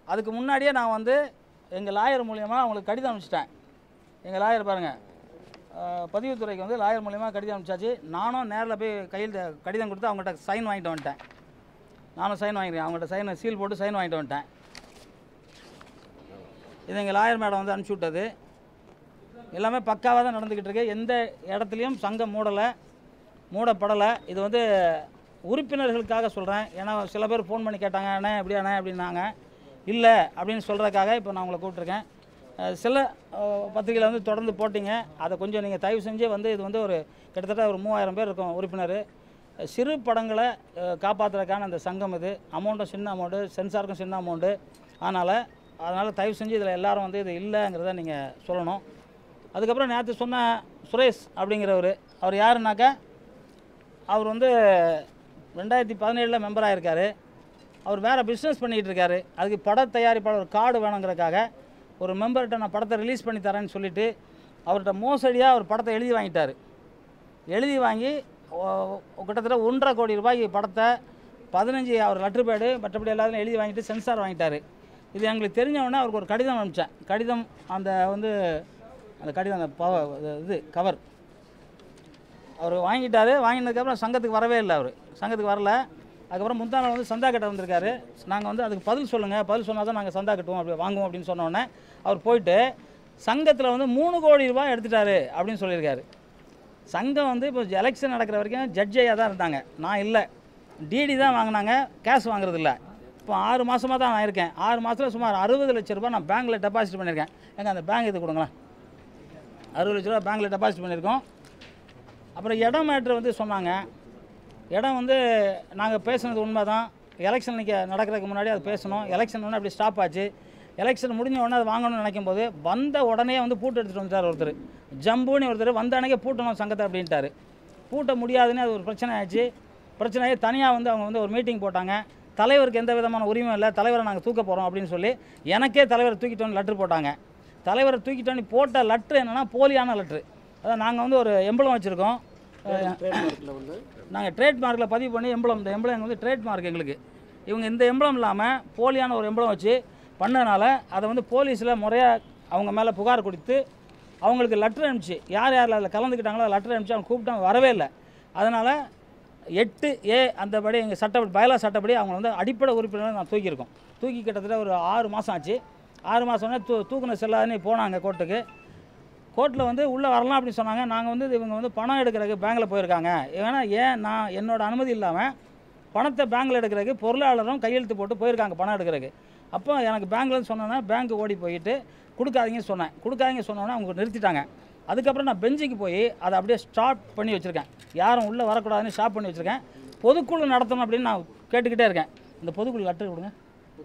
அதுக்கு முன்னாடியே நான் வந்து எங்கள் லாயர் மூலியமாக அவங்களுக்கு கடிதம் அனுப்பிச்சிட்டேன் எங்கள் லாயர் பாருங்கள் பதிவுத்துறைக்கு வந்து லாயர் மூலியமாக கடிதம் அனுப்பிச்சாச்சு நானும் நேரில் போய் கையில் கடிதம் கொடுத்து அவங்கள்ட்ட சைன் வாங்கிட்டு வந்துட்டேன் நானும் சைன் வாங்கிக்கிறேன் அவங்கள்ட்ட சைன் சீல் போட்டு சைன் வாங்கிட்டு வந்துட்டேன் இது எங்கள் லாயர் மேடம் வந்து அனுப்பிச்சி விட்டது எல்லாமே பக்காவாக தான் நடந்துக்கிட்டு இருக்கு எந்த இடத்துலையும் சங்கம் மூடலை மூடப்படலை இது வந்து உறுப்பினர்களுக்காக சொல்கிறேன் ஏன்னா சில பேர் ஃபோன் பண்ணி கேட்டாங்க அண்ணே எப்படி அண்ணே அப்படின்னாங்க இல்லை அப்படின்னு சொல்கிறதுக்காக இப்போ நான் உங்களை கூப்பிட்ருக்கேன் அஹ் சில பத்திரிகையில் வந்து தொடர்ந்து போட்டிங்க அதை கொஞ்சம் நீங்கள் தயவு செஞ்சு வந்து இது வந்து ஒரு கிட்டத்தட்ட ஒரு மூவாயிரம் பேர் இருக்கும் உறுப்பினர் சிறு படங்களை காப்பாற்றுறதுக்கான அந்த சங்கம் இது அமௌண்ட்டும் சின்ன அமௌண்ட்டு சென்சாருக்கும் சின்ன அமௌண்ட்டு அதனால் அதனால் தயவு செஞ்சு இதில் எல்லாரும் வந்து இது இல்லைங்கிறத நீங்கள் சொல்லணும் அதுக்கப்புறம் நேற்று சொன்ன சுரேஷ் அப்படிங்கிறவர் அவர் யாருன்னாக்கா அவர் வந்து ரெண்டாயிரத்தி பதினேழில் மெம்பர் ஆகியிருக்காரு அவர் வேறு பிஸ்னஸ் பண்ணிகிட்டு இருக்காரு அதுக்கு பட தயாரிப்பாளர் கார்டு வேணுங்கிறதுக்காக ஒரு மெம்பர்கிட்ட நான் படத்தை ரிலீஸ் பண்ணி தரேன்னு சொல்லிட்டு அவர்கிட்ட மோசடியாக அவர் படத்தை எழுதி வாங்கிட்டார் எழுதி வாங்கி ஓ- கிட்டத்தட்ட ஒன்றரை கோடி ரூபாய்க்கு படத்தை பதினஞ்சு அவர் லெட்ரு பேடு மற்றபடி எல்லாத்தையும் எழுதி வாங்கிட்டு சென்சார் வாங்கிட்டார் இது எங்களுக்கு தெரிஞ்ச உடனே அவருக்கு ஒரு கடிதம் அனுப்பிச்சேன் கடிதம் அந்த வந்து அந்த கடிதம் அந்த பவ இது கவர் அவர் வாங்கிட்டாரு வாங்கினதுக்கப்புறம் சங்கத்துக்கு வரவே இல்லை அவர் சங்கத்துக்கு வரல அதுக்கப்புறம் முந்தா நாள் வந்து சந்தா கட்ட வந்திருக்காரு நாங்கள் வந்து அதுக்கு பதில் சொல்லுங்கள் பதில் சொன்னால் தான் நாங்கள் சந்தா கட்டுவோம் அப்படி வாங்குவோம் அப்படின்னு சொன்ன உடனே அவர் போயிட்டு சங்கத்தில் வந்து மூணு கோடி ரூபாய் எடுத்துட்டாரு அப்படின்னு சொல்லியிருக்காரு சங்கம் வந்து இப்போ எலெக்ஷன் நடக்கிற வரைக்கும் ஜட்ஜையாக தான் இருந்தாங்க நான் இல்லை டிடி தான் வாங்கினாங்க கேஷ் வாங்குறது இல்லை இப்போ ஆறு மாதமாக தான் நான் இருக்கேன் ஆறு மாதத்தில் சுமார் அறுபது லட்ச ரூபாய் நான் பேங்க்கில் டெபாசிட் பண்ணியிருக்கேன் எங்க அந்த பேங்க் இது கொடுங்களேன் அறுபது லட்ச ரூபா பேங்க்கில் டெபாசிட் பண்ணியிருக்கோம் அப்புறம் இடம் மேட்ரு வந்து சொன்னாங்க இடம் வந்து நாங்கள் பேசுனது உண்மை தான் எலெக்ஷன் நிற்க நடக்கிறதுக்கு முன்னாடி அது பேசணும் எலெக்ஷன் ஒன்று அப்படி ஸ்டாப் ஆச்சு எலெக்ஷன் முடிஞ்ச உடனே அது வாங்கணும்னு நினைக்கும் போது வந்த உடனே வந்து பூட்டு எடுத்துகிட்டு வந்துட்டார் ஒருத்தர் ஜம்புன்னு ஒருத்தர் வந்த அன்னைக்கே பூட்டணும் சங்கத்தை அப்படின்ட்டாரு பூட்ட முடியாதுன்னு அது ஒரு பிரச்சனை ஆச்சு பிரச்சனையே தனியாக வந்து அவங்க வந்து ஒரு மீட்டிங் போட்டாங்க தலைவருக்கு எந்த விதமான உரிமையும் இல்லை தலைவரை நாங்கள் தூக்க போகிறோம் அப்படின்னு சொல்லி எனக்கே தலைவரை தூக்கிட்டோன்னு லெட்ரு போட்டாங்க தலைவரை தூக்கிட்டோன்னு போட்ட லெட்ரு என்னென்னா போலியான லெட்ரு அதான் நாங்கள் வந்து ஒரு எம்பளம் வச்சுருக்கோம் ட்ரேட்மார்க்கில் வந்து நாங்கள் ட்ரேட்மார்க்கில் பதிவு பண்ணி எம்பளம் இந்த எம்பளம் எங்களுக்கு வந்து ட்ரேட்மார்க் எங்களுக்கு இவங்க இந்த எம்பளம் இல்லாமல் போலியான ஒரு எம்பளம் வச்சு பண்ணனால அதை வந்து போலீஸில் முறையாக அவங்க மேலே புகார் கொடுத்து அவங்களுக்கு லெட்டர் அனுப்பிச்சு யார் யார் அதில் கலந்துக்கிட்டாங்களோ லெட்டர் அனுப்பிச்சு அவங்க கூப்பிட்டாங்க வரவே இல்லை அதனால் எட்டு ஏ அந்தபடி எங்கள் சட்டப்படி பயலா சட்டப்படி அவங்க வந்து அடிப்படை உறுப்பினரை நான் தூக்கியிருக்கோம் தூக்கி கிட்டத்தட்ட ஒரு ஆறு மாதம் ஆச்சு ஆறு மாதம்னா தூ தூக்குன செல்லாதுன்னு போனாங்க கோர்ட்டுக்கு கோர்ட்டில் வந்து உள்ளே வரலாம் அப்படின்னு சொன்னாங்க நாங்கள் வந்து இவங்க வந்து பணம் எடுக்கிறதுக்கு பேங்க்கில் போயிருக்காங்க ஏன்னா ஏன் நான் என்னோட அனுமதி இல்லாமல் பணத்தை பேங்க்கில் எடுக்கிறதுக்கு பொருளாளரும் கையெழுத்து போட்டு போயிருக்காங்க பணம் எடுக்கிறதுக்கு அப்போ எனக்கு பேங்க்லன்னு சொன்னோன்னா பேங்க்கு ஓடி போயிட்டு கொடுக்காதீங்கன்னு சொன்னேன் கொடுக்காதீங்க சொன்னோன்னே அவங்க நிறுத்திட்டாங்க அதுக்கப்புறம் நான் பெஞ்சுக்கு போய் அதை அப்படியே ஸ்டாப் பண்ணி வச்சுருக்கேன் யாரும் உள்ளே வரக்கூடாதுன்னு ஸ்டாப் பண்ணி வச்சுருக்கேன் பொதுக்குழு நடத்தணும் அப்படின்னு நான் கேட்டுக்கிட்டே இருக்கேன் இந்த பொதுக்குழு லெட்டர் கொடுங்க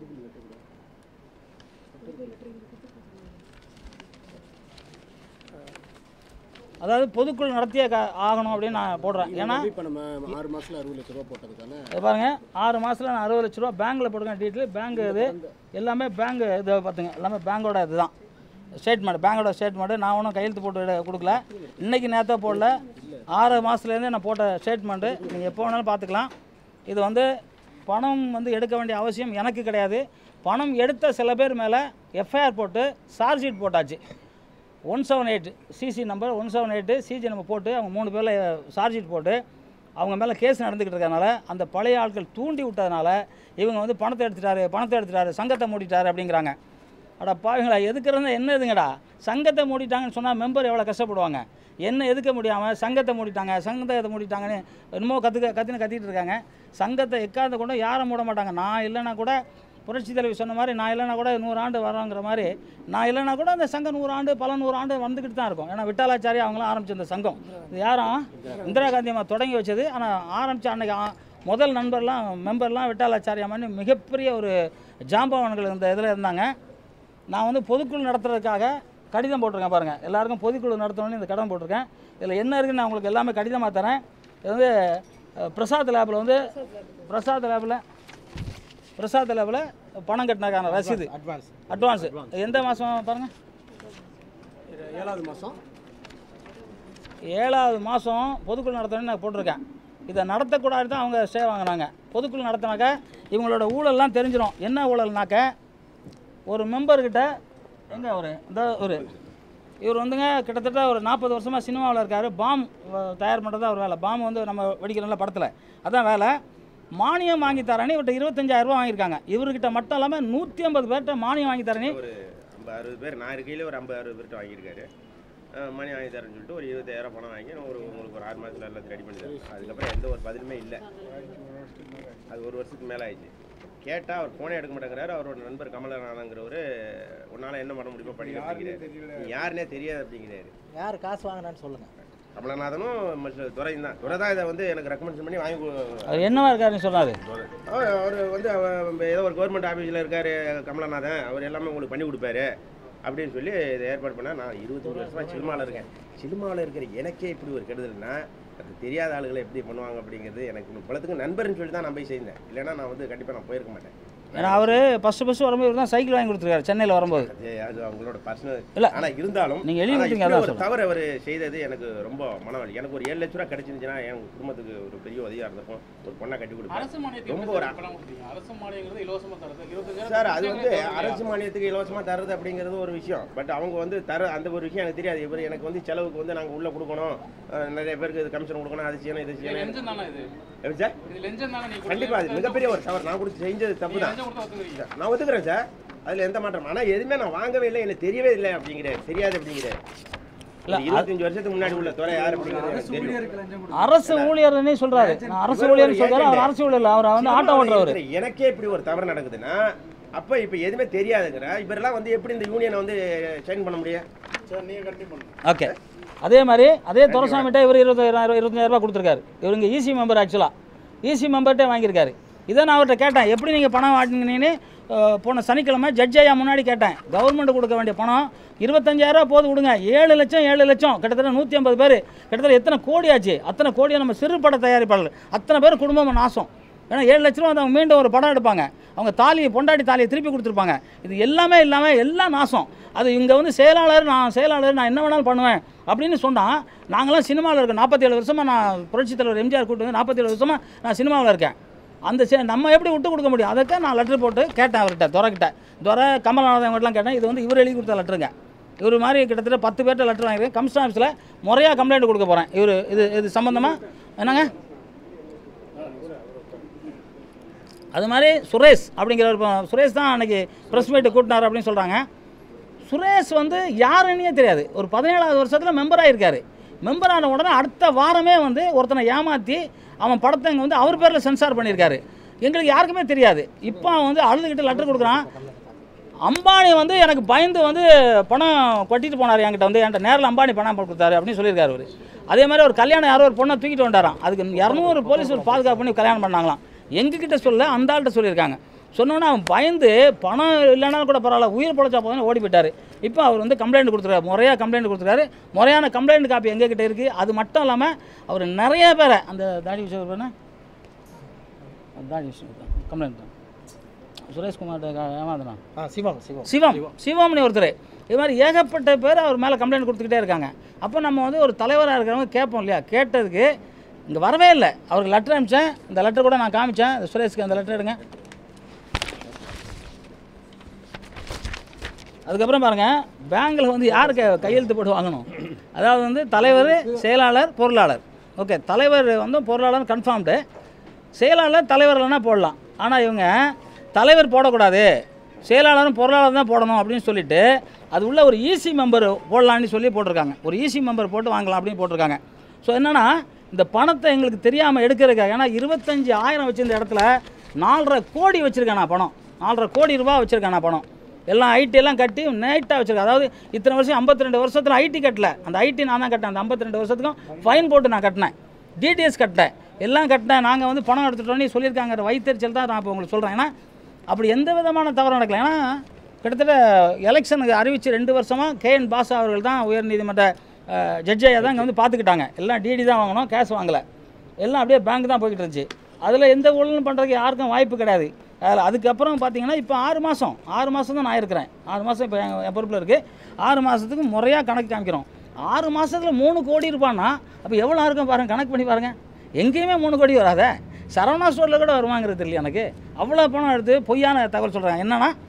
அதாவது பொதுக்குழு நடத்தியே கா- ஆகணும் அப்படின்னு நான் போடுறேன் ஏன்னா இப்போ நம்ம ஆறு மாசத்துல அறுபது லட்ச ரூபா போட்டதுக்கான இதை பாருங்க ஆறு மாதத்தில் நான் அறுபது லட்ச ரூபா பேங்க்கில் போட்டுருக்கேன் டீட்டெயில் பேங்க் இது எல்லாமே பேங்க் இது பார்த்துங்க எல்லாமே பேங்கோட இதுதான் ஸ்டேட்மெண்ட் பேங்கோட ஸ்டேட்மெண்ட்டு நான் ஒன்றும் கையெழுத்து போட்டு எடு- கொடுக்கல இன்னைக்கு நேற்றா போடல ஆறு மாதத்துலேருந்து நான் போட்ட ஸ்டேட்மெண்ட்டு நீங்கள் எப்போ வேணாலும் பார்த்துக்கலாம் இது வந்து பணம் வந்து எடுக்க வேண்டிய அவசியம் எனக்கு கிடையாது பணம் எடுத்த சில பேர் மேலே எஃப்ஐஆர் போட்டு சார்ஜ் ஷீட் போட்டாச்சு one seven eight CC number one seven eight CG number போட்டு அவங்க மூணு பேரில் சார்ஜ் ஷீட் போட்டு அவங்க மேலே கேஸ் நடந்துக்கிட்டு இருக்கறனால அந்த பழைய ஆட்கள் தூண்டி விட்டதுனால இவங்க வந்து பணத்தை எடுத்துட்டாரு பணத்தை எடுத்துட்டாரு சங்கத்தை மூடிட்டாரு அப்படிங்கிறாங்க அட பாவங்களா எதுக்குறதா என்ன இதுங்கடா சங்கத்தை மூடிட்டாங்கன்னு சொன்னால் மெம்பர் எவ்வளோ கஷ்டப்படுவாங்க என்ன எதுக்க முடியாமல் சங்கத்தை மூடிட்டாங்க சங்கத்தை மூடிட்டாங்கன்னு என்னமோ கற்றுக்க கத்தின்னு கத்திட்டு இருக்காங்க சங்கத்தை எக்காந்த கொண்டு யாரும் மூட மாட்டாங்க நான் இல்லைன்னா கூட புரட்சி தலைவி சொன்ன மாதிரி நான் இல்லைனா கூட நூறு ஆண்டு வரோங்கிற மாதிரி நான் இல்லைனா கூட அந்த சங்கம் நூறு ஆண்டு பல நூறு ஆண்டு வந்துக்கிட்டு தான் இருக்கும் ஏன்னா விட்டாலாச்சாரி அவங்களாம் ஆரம்பிச்ச இந்த சங்கம் இது யாரும் இந்திரா காந்தி அம்மா தொடங்கி வச்சது ஆனால் ஆரம்பித்த அன்னைக்கு ஆ- முதல் நண்பர்லாம் மெம்பர்லாம் விட்டாலாச்சாரி அம்மான்னு மிகப்பெரிய ஒரு ஜாம்பவான்கள் இந்த இதில் இருந்தாங்க நான் வந்து பொதுக்குழு நடத்துறதுக்காக கடிதம் போட்டிருக்கேன் பாருங்கள் எல்லாருக்கும் பொதுக்குழு நடத்தணும்னு இந்த கடிதம் போட்டிருக்கேன் இதில் என்ன இருக்குன்னு நான் உங்களுக்கு எல்லாமே கடிதமாக தரேன் இது வந்து அஹ், பிரசாத் லேபில் வந்து பிரசாத் லேபில் பிரசாத் லேபில் பணம் கட்டினதுக்கான ரசீது அட்வான்ஸ் அட்வான்ஸ் எந்த மாதம் பாருங்கள் ஏழாவது மாதம் ஏழாவது மாதம் பொதுக்குழு நடத்தணும்னு நான் போட்டிருக்கேன் இதை நடத்தக்கூடாது தான் அவங்க ஸ்டே வாங்கினாங்க பொதுக்குழு நடத்தினாக்க இவங்களோட ஊழல்லாம் தெரிஞ்சிடும் என்ன ஊழல்னாக்க ஒரு மெம்பர்கிட்ட எங்கே அவர் இந்த ஒரு இவர் வந்துங்க கிட்டத்தட்ட ஒரு நாற்பது வருஷமாக சினிமாவில் இருக்கார் பாம் அஹ், தயார் பண்ணுறது அவர் வேலை பாம் வந்து நம்ம வெடிக்கிறோம்ல படத்தில் அதான் வேலை மானியம் வாங்கி தரேன்னு இவர்கிட்ட இருபத்தஞ்சாயிரம் ரூபா வாங்கியிருக்காங்க இவர்கிட்ட மட்டும் இல்லாமல் நூற்றி ஐம்பது பேர்கிட்ட மானியம் வாங்கி தரேன்னு ஒரு ஐம்பது அறுபது பேர் நான் இருக்கையில் ஒரு ஐம்பது அறுபது பேர்கிட்ட வாங்கியிருக்காரு அஹ் மணி வாங்கி தரேன்னு சொல்லிட்டு ஒரு இருபத்தாயிரம் பணம் வாங்கி நான் ஒரு உங்களுக்கு ஒரு ஆறு மாதத்தில் எல்லாத்தையும் ரெடி பண்ணி தரேன் அதுக்கப்புறம் எந்த ஒரு பதிலுமே இல்லை அது ஒரு வருஷத்துக்கு மேலே ஆயிடுச்சு கேட்டால் அவர் ஃபோனே எடுக்க மாட்டேங்கிறாரு அவரோட நண்பர் கமலநாதங்கிறவர் உன்னால் என்ன பண்ண முடியுமோ படிக்க அப்படிங்கிறாரு நீ யாருன்னே தெரியாது அப்படிங்கிறாரு யார் காசு வாங்கினான்னு சொல்லுங்க கமலநாதனும் மற்ற துரையும் தான் துரை தான் இதை வந்து எனக்கு ரெக்கமெண்டேஷன் பண்ணி வாங்கி கொ- அவர் என்னவா இருக்காருன்னு சொன்னார் அவர் அவர் வந்து அவர் ஏதோ ஒரு கவர்மெண்ட் ஆஃபீஸில் இருக்கார் கமலநாதன் அவர் எல்லாமே உங்களுக்கு பண்ணி கொடுப்பாரு அப்படின்னு சொல்லி இதை ஏற்பாடு பண்ணால் நான் இருபத்தொரு வருஷமாக சினிமாவில் இருக்கேன் சினிமாவில் இருக்கிற எனக்கே இப்படி ஒரு கெடுதல்னா அது தெரியாத ஆளுகளை எப்படி பண்ணுவாங்க அப்படிங்கிறது எனக்கு குளத்துக்கு நண்பர்னு சொல்லி தான் நான் போய் செய்தேன் இல்லைன்னா நான் வந்து கண்டிப்பாக நான் போயிருக்க மாட்டேன் ஏன்னா அவர் ஃபஸ்ட்டு ஃபஸ்ட்டு வரும்போது இவர் தான் சைக்கிள் வாங்கி கொடுத்துருக்காரு சென்னையில் வரும்போது அது அது அவங்களோட பர்சனல் இல்ல. ஆனால் இருந்தாலும் நீங்க எழுதி ஆனா கொடுத்தீங்க, இப்படி அதான் ஒரு சொல்றேன். தவறு அவர் செய்தது எனக்கு ரொம்ப மனவலி எனக்கு ஒரு ஏழு லட்ச ரூபா கிடைச்சிருந்துச்சுன்னா என் குடும்பத்துக்கு ஒரு பெரிய உதவியாக இருந்திருக்கும் ஒரு பொண்ணை கட்டி கொடுப்பேன் அரசு மானியத்தை ரொம்ப எப்படி ஒரு சார் பணம் கொடுத்தீங்க அரசு மானியங்கிறது இலவசமா தரது இருபத்தஞ்சாயிரம் சார் அது வந்து கொடுத்தீங்க, அரசு மானியத்துக்கு இலவசமா தர்றது அப்படிங்கிறது ஒரு விஷயம் பட் அவங்க வந்து தர அந்த ஒரு விஷயம் எனக்கு தெரியாது இவர் எனக்கு வந்து செலவுக்கு வந்து நாங்கள் உள்ள கொடுக்கணும் அஹ் நிறைய பேருக்கு இது கமிஷன் கொடுக்கணும் அது செய்யணும் இது இது செய்யணும் லஞ்சம் தானே இது எப்படி சார் இது லஞ்சம் தானே நீங்க கண்டிப்பா அது மிகப்பெரிய ஒரு தவறு நான் கொடுத்து செஞ்சது தப்பு தான் லஞ்சம் கொடுத்து ஒத்துக்கிறீங்க நான் ஒத்துக்கிறேன் சார் அதுல எந்த மாற்றம் ஆனா எதுவுமே நான் வாங்கவே இல்லை எனக்கு தெரியவே இல்லை அப்படிங்கிறேன் தெரியாது அப்படிங்கிறேன் இல்ல, இருபத்தஞ்சு வருஷத்துக்கு முன்னாடி உள்ள துறை யார் அப்படிங்கிறது எனக்கு தெரியும் அரசு ஊழியர்னே சொல்றாரு நான் அரசு இவர் ஒரு ஊழியர்னு சொல்றாரு அவர் அரசு ஊழியர் இல்லை அவர் வந்து ஆட்டோ சினிமாவுல ஓட்டுறவர் இருக்கிற எனக்கே இப்படி ஒரு தவறு நடக்குதுன்னா அப்ப இப்ப எதுவுமே தெரியாதுங்கிற இவரெல்லாம் வந்து எப்படி இந்த யூனியனை வந்து சைன் பண்ண முடியும் சார் நீங்கள் கண்டிப்பாக பண்ணுங்க ஓகே அதே மாதிரி அதே துரசாமிகிட்ட இவர் இருபத்தாயிரம் இருபத்தஞ்சாயிரம் ரூபாய் கொடுத்துருக்காரு இவருங்க ஈசி மெம்பர் ஆக்சுவலாக ஈசி மெம்பர்கிட்டே வாங்கியிருக்காரு இதை நான் அவர்கிட்ட கேட்டேன் எப்படி நீங்கள் பணம் வாங்கினீங்கன்னு அஹ், போன சனிக்கிழமை ஜட்ஜ் ஐயா முன்னாடி கேட்டேன் கவர்மெண்ட் கொடுக்க வேண்டிய பணம் இருபத்தஞ்சாயிரம் ரூபா போது கொடுங்க ஏழு லட்சம் ஏழு லட்சம் கிட்டத்தட்ட நூற்றி ஐம்பது பேர் கிட்டத்தட்ட எத்தனை கோடி ஆச்சு அத்தனை கோடியை நம்ம சிறு பட தயாரிப்பாளர் அத்தனை பேர் குடும்பம் நாசம் ஏன்னா ஏழு லட்ச ரூபா வந்து அவங்க மீண்டும் ஒரு படம் எடுப்பாங்க அவங்க தாலியை பொண்டாட்டி தாலியை திருப்பி கொடுத்துருப்பாங்க இது எல்லாமே இல்லாமல் எல்லாம் நாசம் அது இங்கே வந்து செயலாளர் நான் செயலாளர் நான் என்ன வேணாலும் பண்ணுவேன் அப்படின்னு சொன்னால் நாங்களாம் சினிமாவில் இருக்கோம் நாற்பத்தேழு வருஷமாக நான் புரட்சித் தலைவர் எம்ஜிஆர் கூட்டு வந்து நாற்பத்தேழு வருஷமாக நான் சினிமாவில் இருக்கேன் அந்த சே நம்ம எப்படி விட்டு கொடுக்க முடியும் அதுக்கு நான் லெட்டர் போட்டு கேட்டேன் அவர்கிட்ட துறைக்கிட்ட துறை கமல்நாதன் அவங்ககிட்டலாம் கேட்டேன் இது வந்து இவர் எழுதி கொடுத்த லெட்டருங்க இவர் மாதிரி கிட்டத்தட்ட பத்து பேர்ட்ட லெட்டர் வாங்கிருக்கேன் கமிஷன் ஆஃபீஸில் முறையாக கம்ப்ளைண்ட் கொடுக்க போகிறேன் இவர் இது இது சம்மந்தமாக என்னங்க அது மாதிரி சுரேஷ் அப்படிங்கிற ஒரு ப- சுரேஷ் தான் அன்னைக்கு ப்ரெஸ் மீட்டு கூட்டினார் அப்படின்னு சொல்கிறாங்க சுரேஷ் வந்து யாருன்னே தெரியாது ஒரு பதினேழாவது வருஷத்தில் மெம்பர் ஆயிருக்காரு மெம்பர் ஆன உடனே அடுத்த வாரமே வந்து ஒருத்தனை ஏமாற்றி அவன் படத்தை இங்கே வந்து அவர் பேரில் சென்சார் பண்ணியிருக்காரு எங்களுக்கு யாருக்குமே தெரியாது இப்போ அவன் வந்து அழுதுகிட்டு லெட்டர் கொடுக்குறான் அம்பானி வந்து எனக்கு பயந்து வந்து பணம் கொட்டிட்டு போனார் என்கிட்ட வந்து என்கிட்ட நேரில் அம்பானி பணம் போட்டு கொடுத்தாரு அப்படின்னு சொல்லியிருக்காரு அவர் அதே மாதிரி ஒரு கல்யாணம் யாரோ ஒரு பொண்ணை தூக்கிட்டு வந்தாராம் அதுக்கு இரநூறு போலீஸ் ஒரு பாதுகாப்பு பண்ணி கல்யாணம் பண்ணாங்களாம் எங்ககிட்ட சொல்ல அந்த ஆள்கிட்ட சொல்லியிருக்காங்க சொன்னோன்னே அவன் பயந்து பணம் இல்லைனாலும் கூட பரவாயில்ல உயிர் பொழைச்சா போதும் ஓடி போயிட்டாரு இப்போ அவர் வந்து கம்ப்ளைண்ட் கொடுத்துருக்காரு முறையாக கம்ப்ளைண்ட் கொடுத்துருக்காரு முறையான கம்ப்ளைண்ட் காப்பி எங்ககிட்ட இருக்குது அது மட்டும் இல்லாமல் அவர் நிறைய பேரை அந்த தாடி விஷயம் என்ன தாடி விஷயம் கம்ப்ளைண்ட் தான் சுரேஷ்குமார்கிட்ட ஏமாந்தனா ஆ சிவம் சிவம் சிவம் சிவம்னு ஒருத்தர் இது மாதிரி ஏகப்பட்ட பேர் அவர் மேலே கம்ப்ளைண்ட் கொடுத்துக்கிட்டே இருக்காங்க அப்போ நம்ம வந்து ஒரு தலைவராக இருக்கிறவங்க கேட்போம் இல்லையா கேட்டதுக்கு இங்கே வரவே இல்லை அவருக்கு லெட்டர் அனுப்பிச்சேன் இந்த லெட்டர் கூட நான் காமிச்சேன் இந்த சுரேஷ்க்கு அந்த லெட்டர் எடுங்க அதுக்கப்புறம் பாருங்கள் பேங்க்கில் வந்து யார் க கையெழுத்து போட்டு வாங்கணும் அதாவது வந்து தலைவர் செயலாளர் பொருளாளர் ஓகே தலைவர் வந்து பொருளாளர் கன்ஃபார்ம்டு செயலாளர் தலைவர் இல்லைன்னா போடலாம் ஆனால் இவங்க தலைவர் போடக்கூடாது செயலாளரும் பொருளாளர் தான் போடணும் அப்படின்னு சொல்லிட்டு அது உள்ள ஒரு ஈசி மெம்பர் போடலான்னு சொல்லி போட்டிருக்காங்க ஒரு ஈசி மெம்பர் போட்டு வாங்கலாம் அப்படின்னு போட்டிருக்காங்க ஸோ என்னென்னா இந்த பணத்தை எங்களுக்கு தெரியாமல் எடுக்கிறதுக்காக ஏன்னா இருபத்தஞ்சி ஆயிரம் வச்சிருந்த இடத்துல நாலரை கோடி வச்சுருக்கேன் நான் பணம் நாலரை கோடி ரூபாய் வச்சுருக்கேன் நான் பணம் எல்லாம் ஐடி எல்லாம் கட்டி நீட்டாக வச்சிருக்கேன் அதாவது இத்தனை வருஷம் 52 ரெண்டு வருஷத்தில் ஐடி கட்டல அந்த ஐடி நான் தான் கட்டினேன் அந்த 52 ரெண்டு வருஷத்துக்கும் ஃபைன் போட்டு நான் கட்டினேன் டிடிஎஸ் கட்டினேன் எல்லாம் கட்டினேன் நாங்கள் வந்து பணம் எடுத்துட்டோன்னு சொல்லியிருக்காங்க வைத்தறிச்சல் தான் நான் இப்போ உங்களுக்கு சொல்கிறேன் ஏன்னா அப்படி எந்த விதமான தவறு நடக்கல ஏன்னா கிட்டத்தட்ட எலெக்ஷனுக்கு அறிவித்து ரெண்டு வருஷமாக கேஎன் பாசா அவர்கள் தான் உயர்நீதிமன்ற ஜட்ஜையாக தான் இங்கே வந்து பார்த்துக்கிட்டாங்க எல்லாம் டிடி தான் வாங்கணும் கேஷ் வாங்கலை எல்லாம் அப்படியே பேங்க் தான் போய்கிட்டு இருந்துச்சு அதில் எந்த ஊழலும் பண்ணுறதுக்கு யாருக்கும் வாய்ப்பு கிடையாது அதில் அதுக்கப்புறம் பார்த்தீங்கன்னா இப்போ ஆறு மாதம் ஆறு மாதம் தான் நான் இருக்கிறேன் ஆறு மாதம் இப்போ என் என் பொறுப்பில் இருக்குது ஆறு மாதத்துக்கு முறையாக கணக்கு காமிக்கிறோம் ஆறு மாதத்தில் மூணு கோடி இருப்பான்னா அப்போ எவ்வளோ இருக்கும் பாருங்கள் கணக்கு பண்ணி பாருங்கள் எங்கேயுமே மூணு கோடி வராதே சரவணா ஸ்டோரில் கூட வருவாங்கிறது இல்லையா எனக்கு அவ்வளோ பணம் எடுத்து பொய்யான தகவல் சொல்கிறாங்க என்னன்னா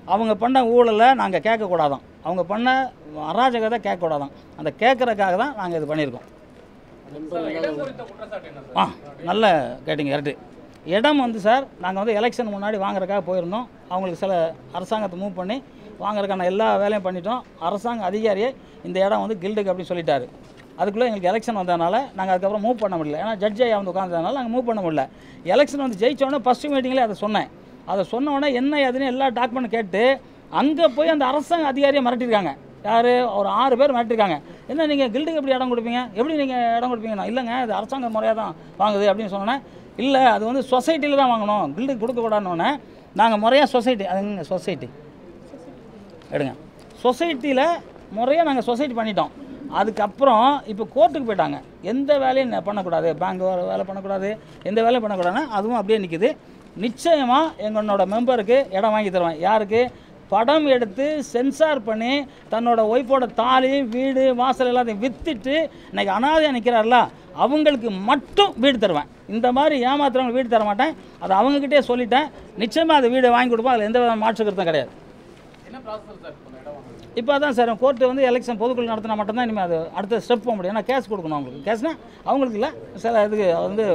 அவங்க பண்ண ஊழலை நாங்கள் கேட்கக்கூடாதான் அவங்க பண்ண அராஜகத்தை கேட்கக்கூடாதான் அந்த கேட்குறதுக்காக தான் நாங்கள் இது பண்ணியிருக்கோம் சார் இடம் குறித்த குற்றச்சாட்டு என்ன சார் ஆ நல்ல கேட்டிங்க கரெக்டு இடம் வந்து சார் நாங்கள் வந்து எலெக்ஷன் முன்னாடி வாங்குறதுக்காக போயிருந்தோம் அவங்களுக்கு சில அரசாங்கத்தை மூவ் பண்ணி வாங்குறதுக்கான எல்லா வேலையும் பண்ணிட்டோம் அரசாங்க அதிகாரியே இந்த இடம் வந்து கில்டுக்கு அப்படி சொல்லிட்டாரு அதுக்குள்ளே எங்களுக்கு எலெக்ஷன் வந்ததுனால நாங்கள் அதுக்கப்புறம் மூவ் பண்ண முடியல ஏன்னா ஜட்ஜ் ஐயா வந்து உட்காந்ததுனால நாங்கள் மூவ் பண்ண முடியல எலெக்ஷன் வந்து ஜெயிச்சோடனே ஃபஸ்ட்டு மீட்டிங்லேயே அதை சொன்னேன் அதை சொன்ன உடனே என்ன ஏதுன்னு எல்லா டாக்குமெண்ட் கேட்டு அங்கே போய் அந்த அரசாங்க அதிகாரியை மிரட்டியிருக்காங்க யார் ஒரு ஆறு பேர் மிரட்டிருக்காங்க என்ன நீங்கள் கில்டுக்கு எப்படி இடம் கொடுப்பீங்க எப்படி நீங்கள் இடம் கொடுப்பீங்க நான் இல்லைங்க இது அரசாங்க முறையாக தான் வாங்குது அப்படின்னு சொன்னேன் இல்லை அது வந்து சொசைட்டியில் தான் வாங்கணும் கில்டுக்கு கொடுக்கக்கூடாதுன்னு நாங்கள் முறையாக சொசைட்டி அதுங்க சொசைட்டி எடுங்க சொசைட்டியில் முறையாக நாங்கள் சொசைட்டி பண்ணிட்டோம் அதுக்கப்புறம் இப்போ கோர்ட்டுக்கு போயிட்டாங்க எந்த வேலையும் ந- பண்ணக்கூடாது பேங்க் வேலை பண்ணக்கூடாது எந்த வேலையும் பண்ணக்கூடாதுன்னா அதுவும் அப்படியே நிற்குது நிச்சயமாக எங்களோட மெம்பருக்கு இடம் வாங்கி தருவேன் யாருக்கு படம் எடுத்து சென்சார் பண்ணி தன்னோட ஒய்ஃபோட தாலி வீடு வாசல் எல்லாத்தையும் விற்றுட்டு இன்னைக்கு அனாதையாக நிற்கிறார்ல அவங்களுக்கு மட்டும் வீடு தருவேன் இந்த மாதிரி ஏமாத்துறவங்க வீடு தர மாட்டேன் அதை அவங்கக்கிட்டே சொல்லிட்டேன் நிச்சயமாக அந்த வீடு வாங்கி கொடுப்போம் அதில் எந்த வித மாற்று கருத்தும் கிடையாது என்ன ப்ராசஸ் சார் இப்போ இடம் வாங்குறது இப்போ அதான் சார் கோர்ட்டு வந்து எலெக்ஷன் பொதுக்குழு நடத்தினா மட்டும்தான் இனிமேல் அது அடுத்த ஸ்டெப் போக முடியும் ஏன்னா கேஸ் கொடுக்கணும் அவங்களுக்கு கேஸ்னா அவங்களுக்கு இல்லை சில இதுக்கு வந்து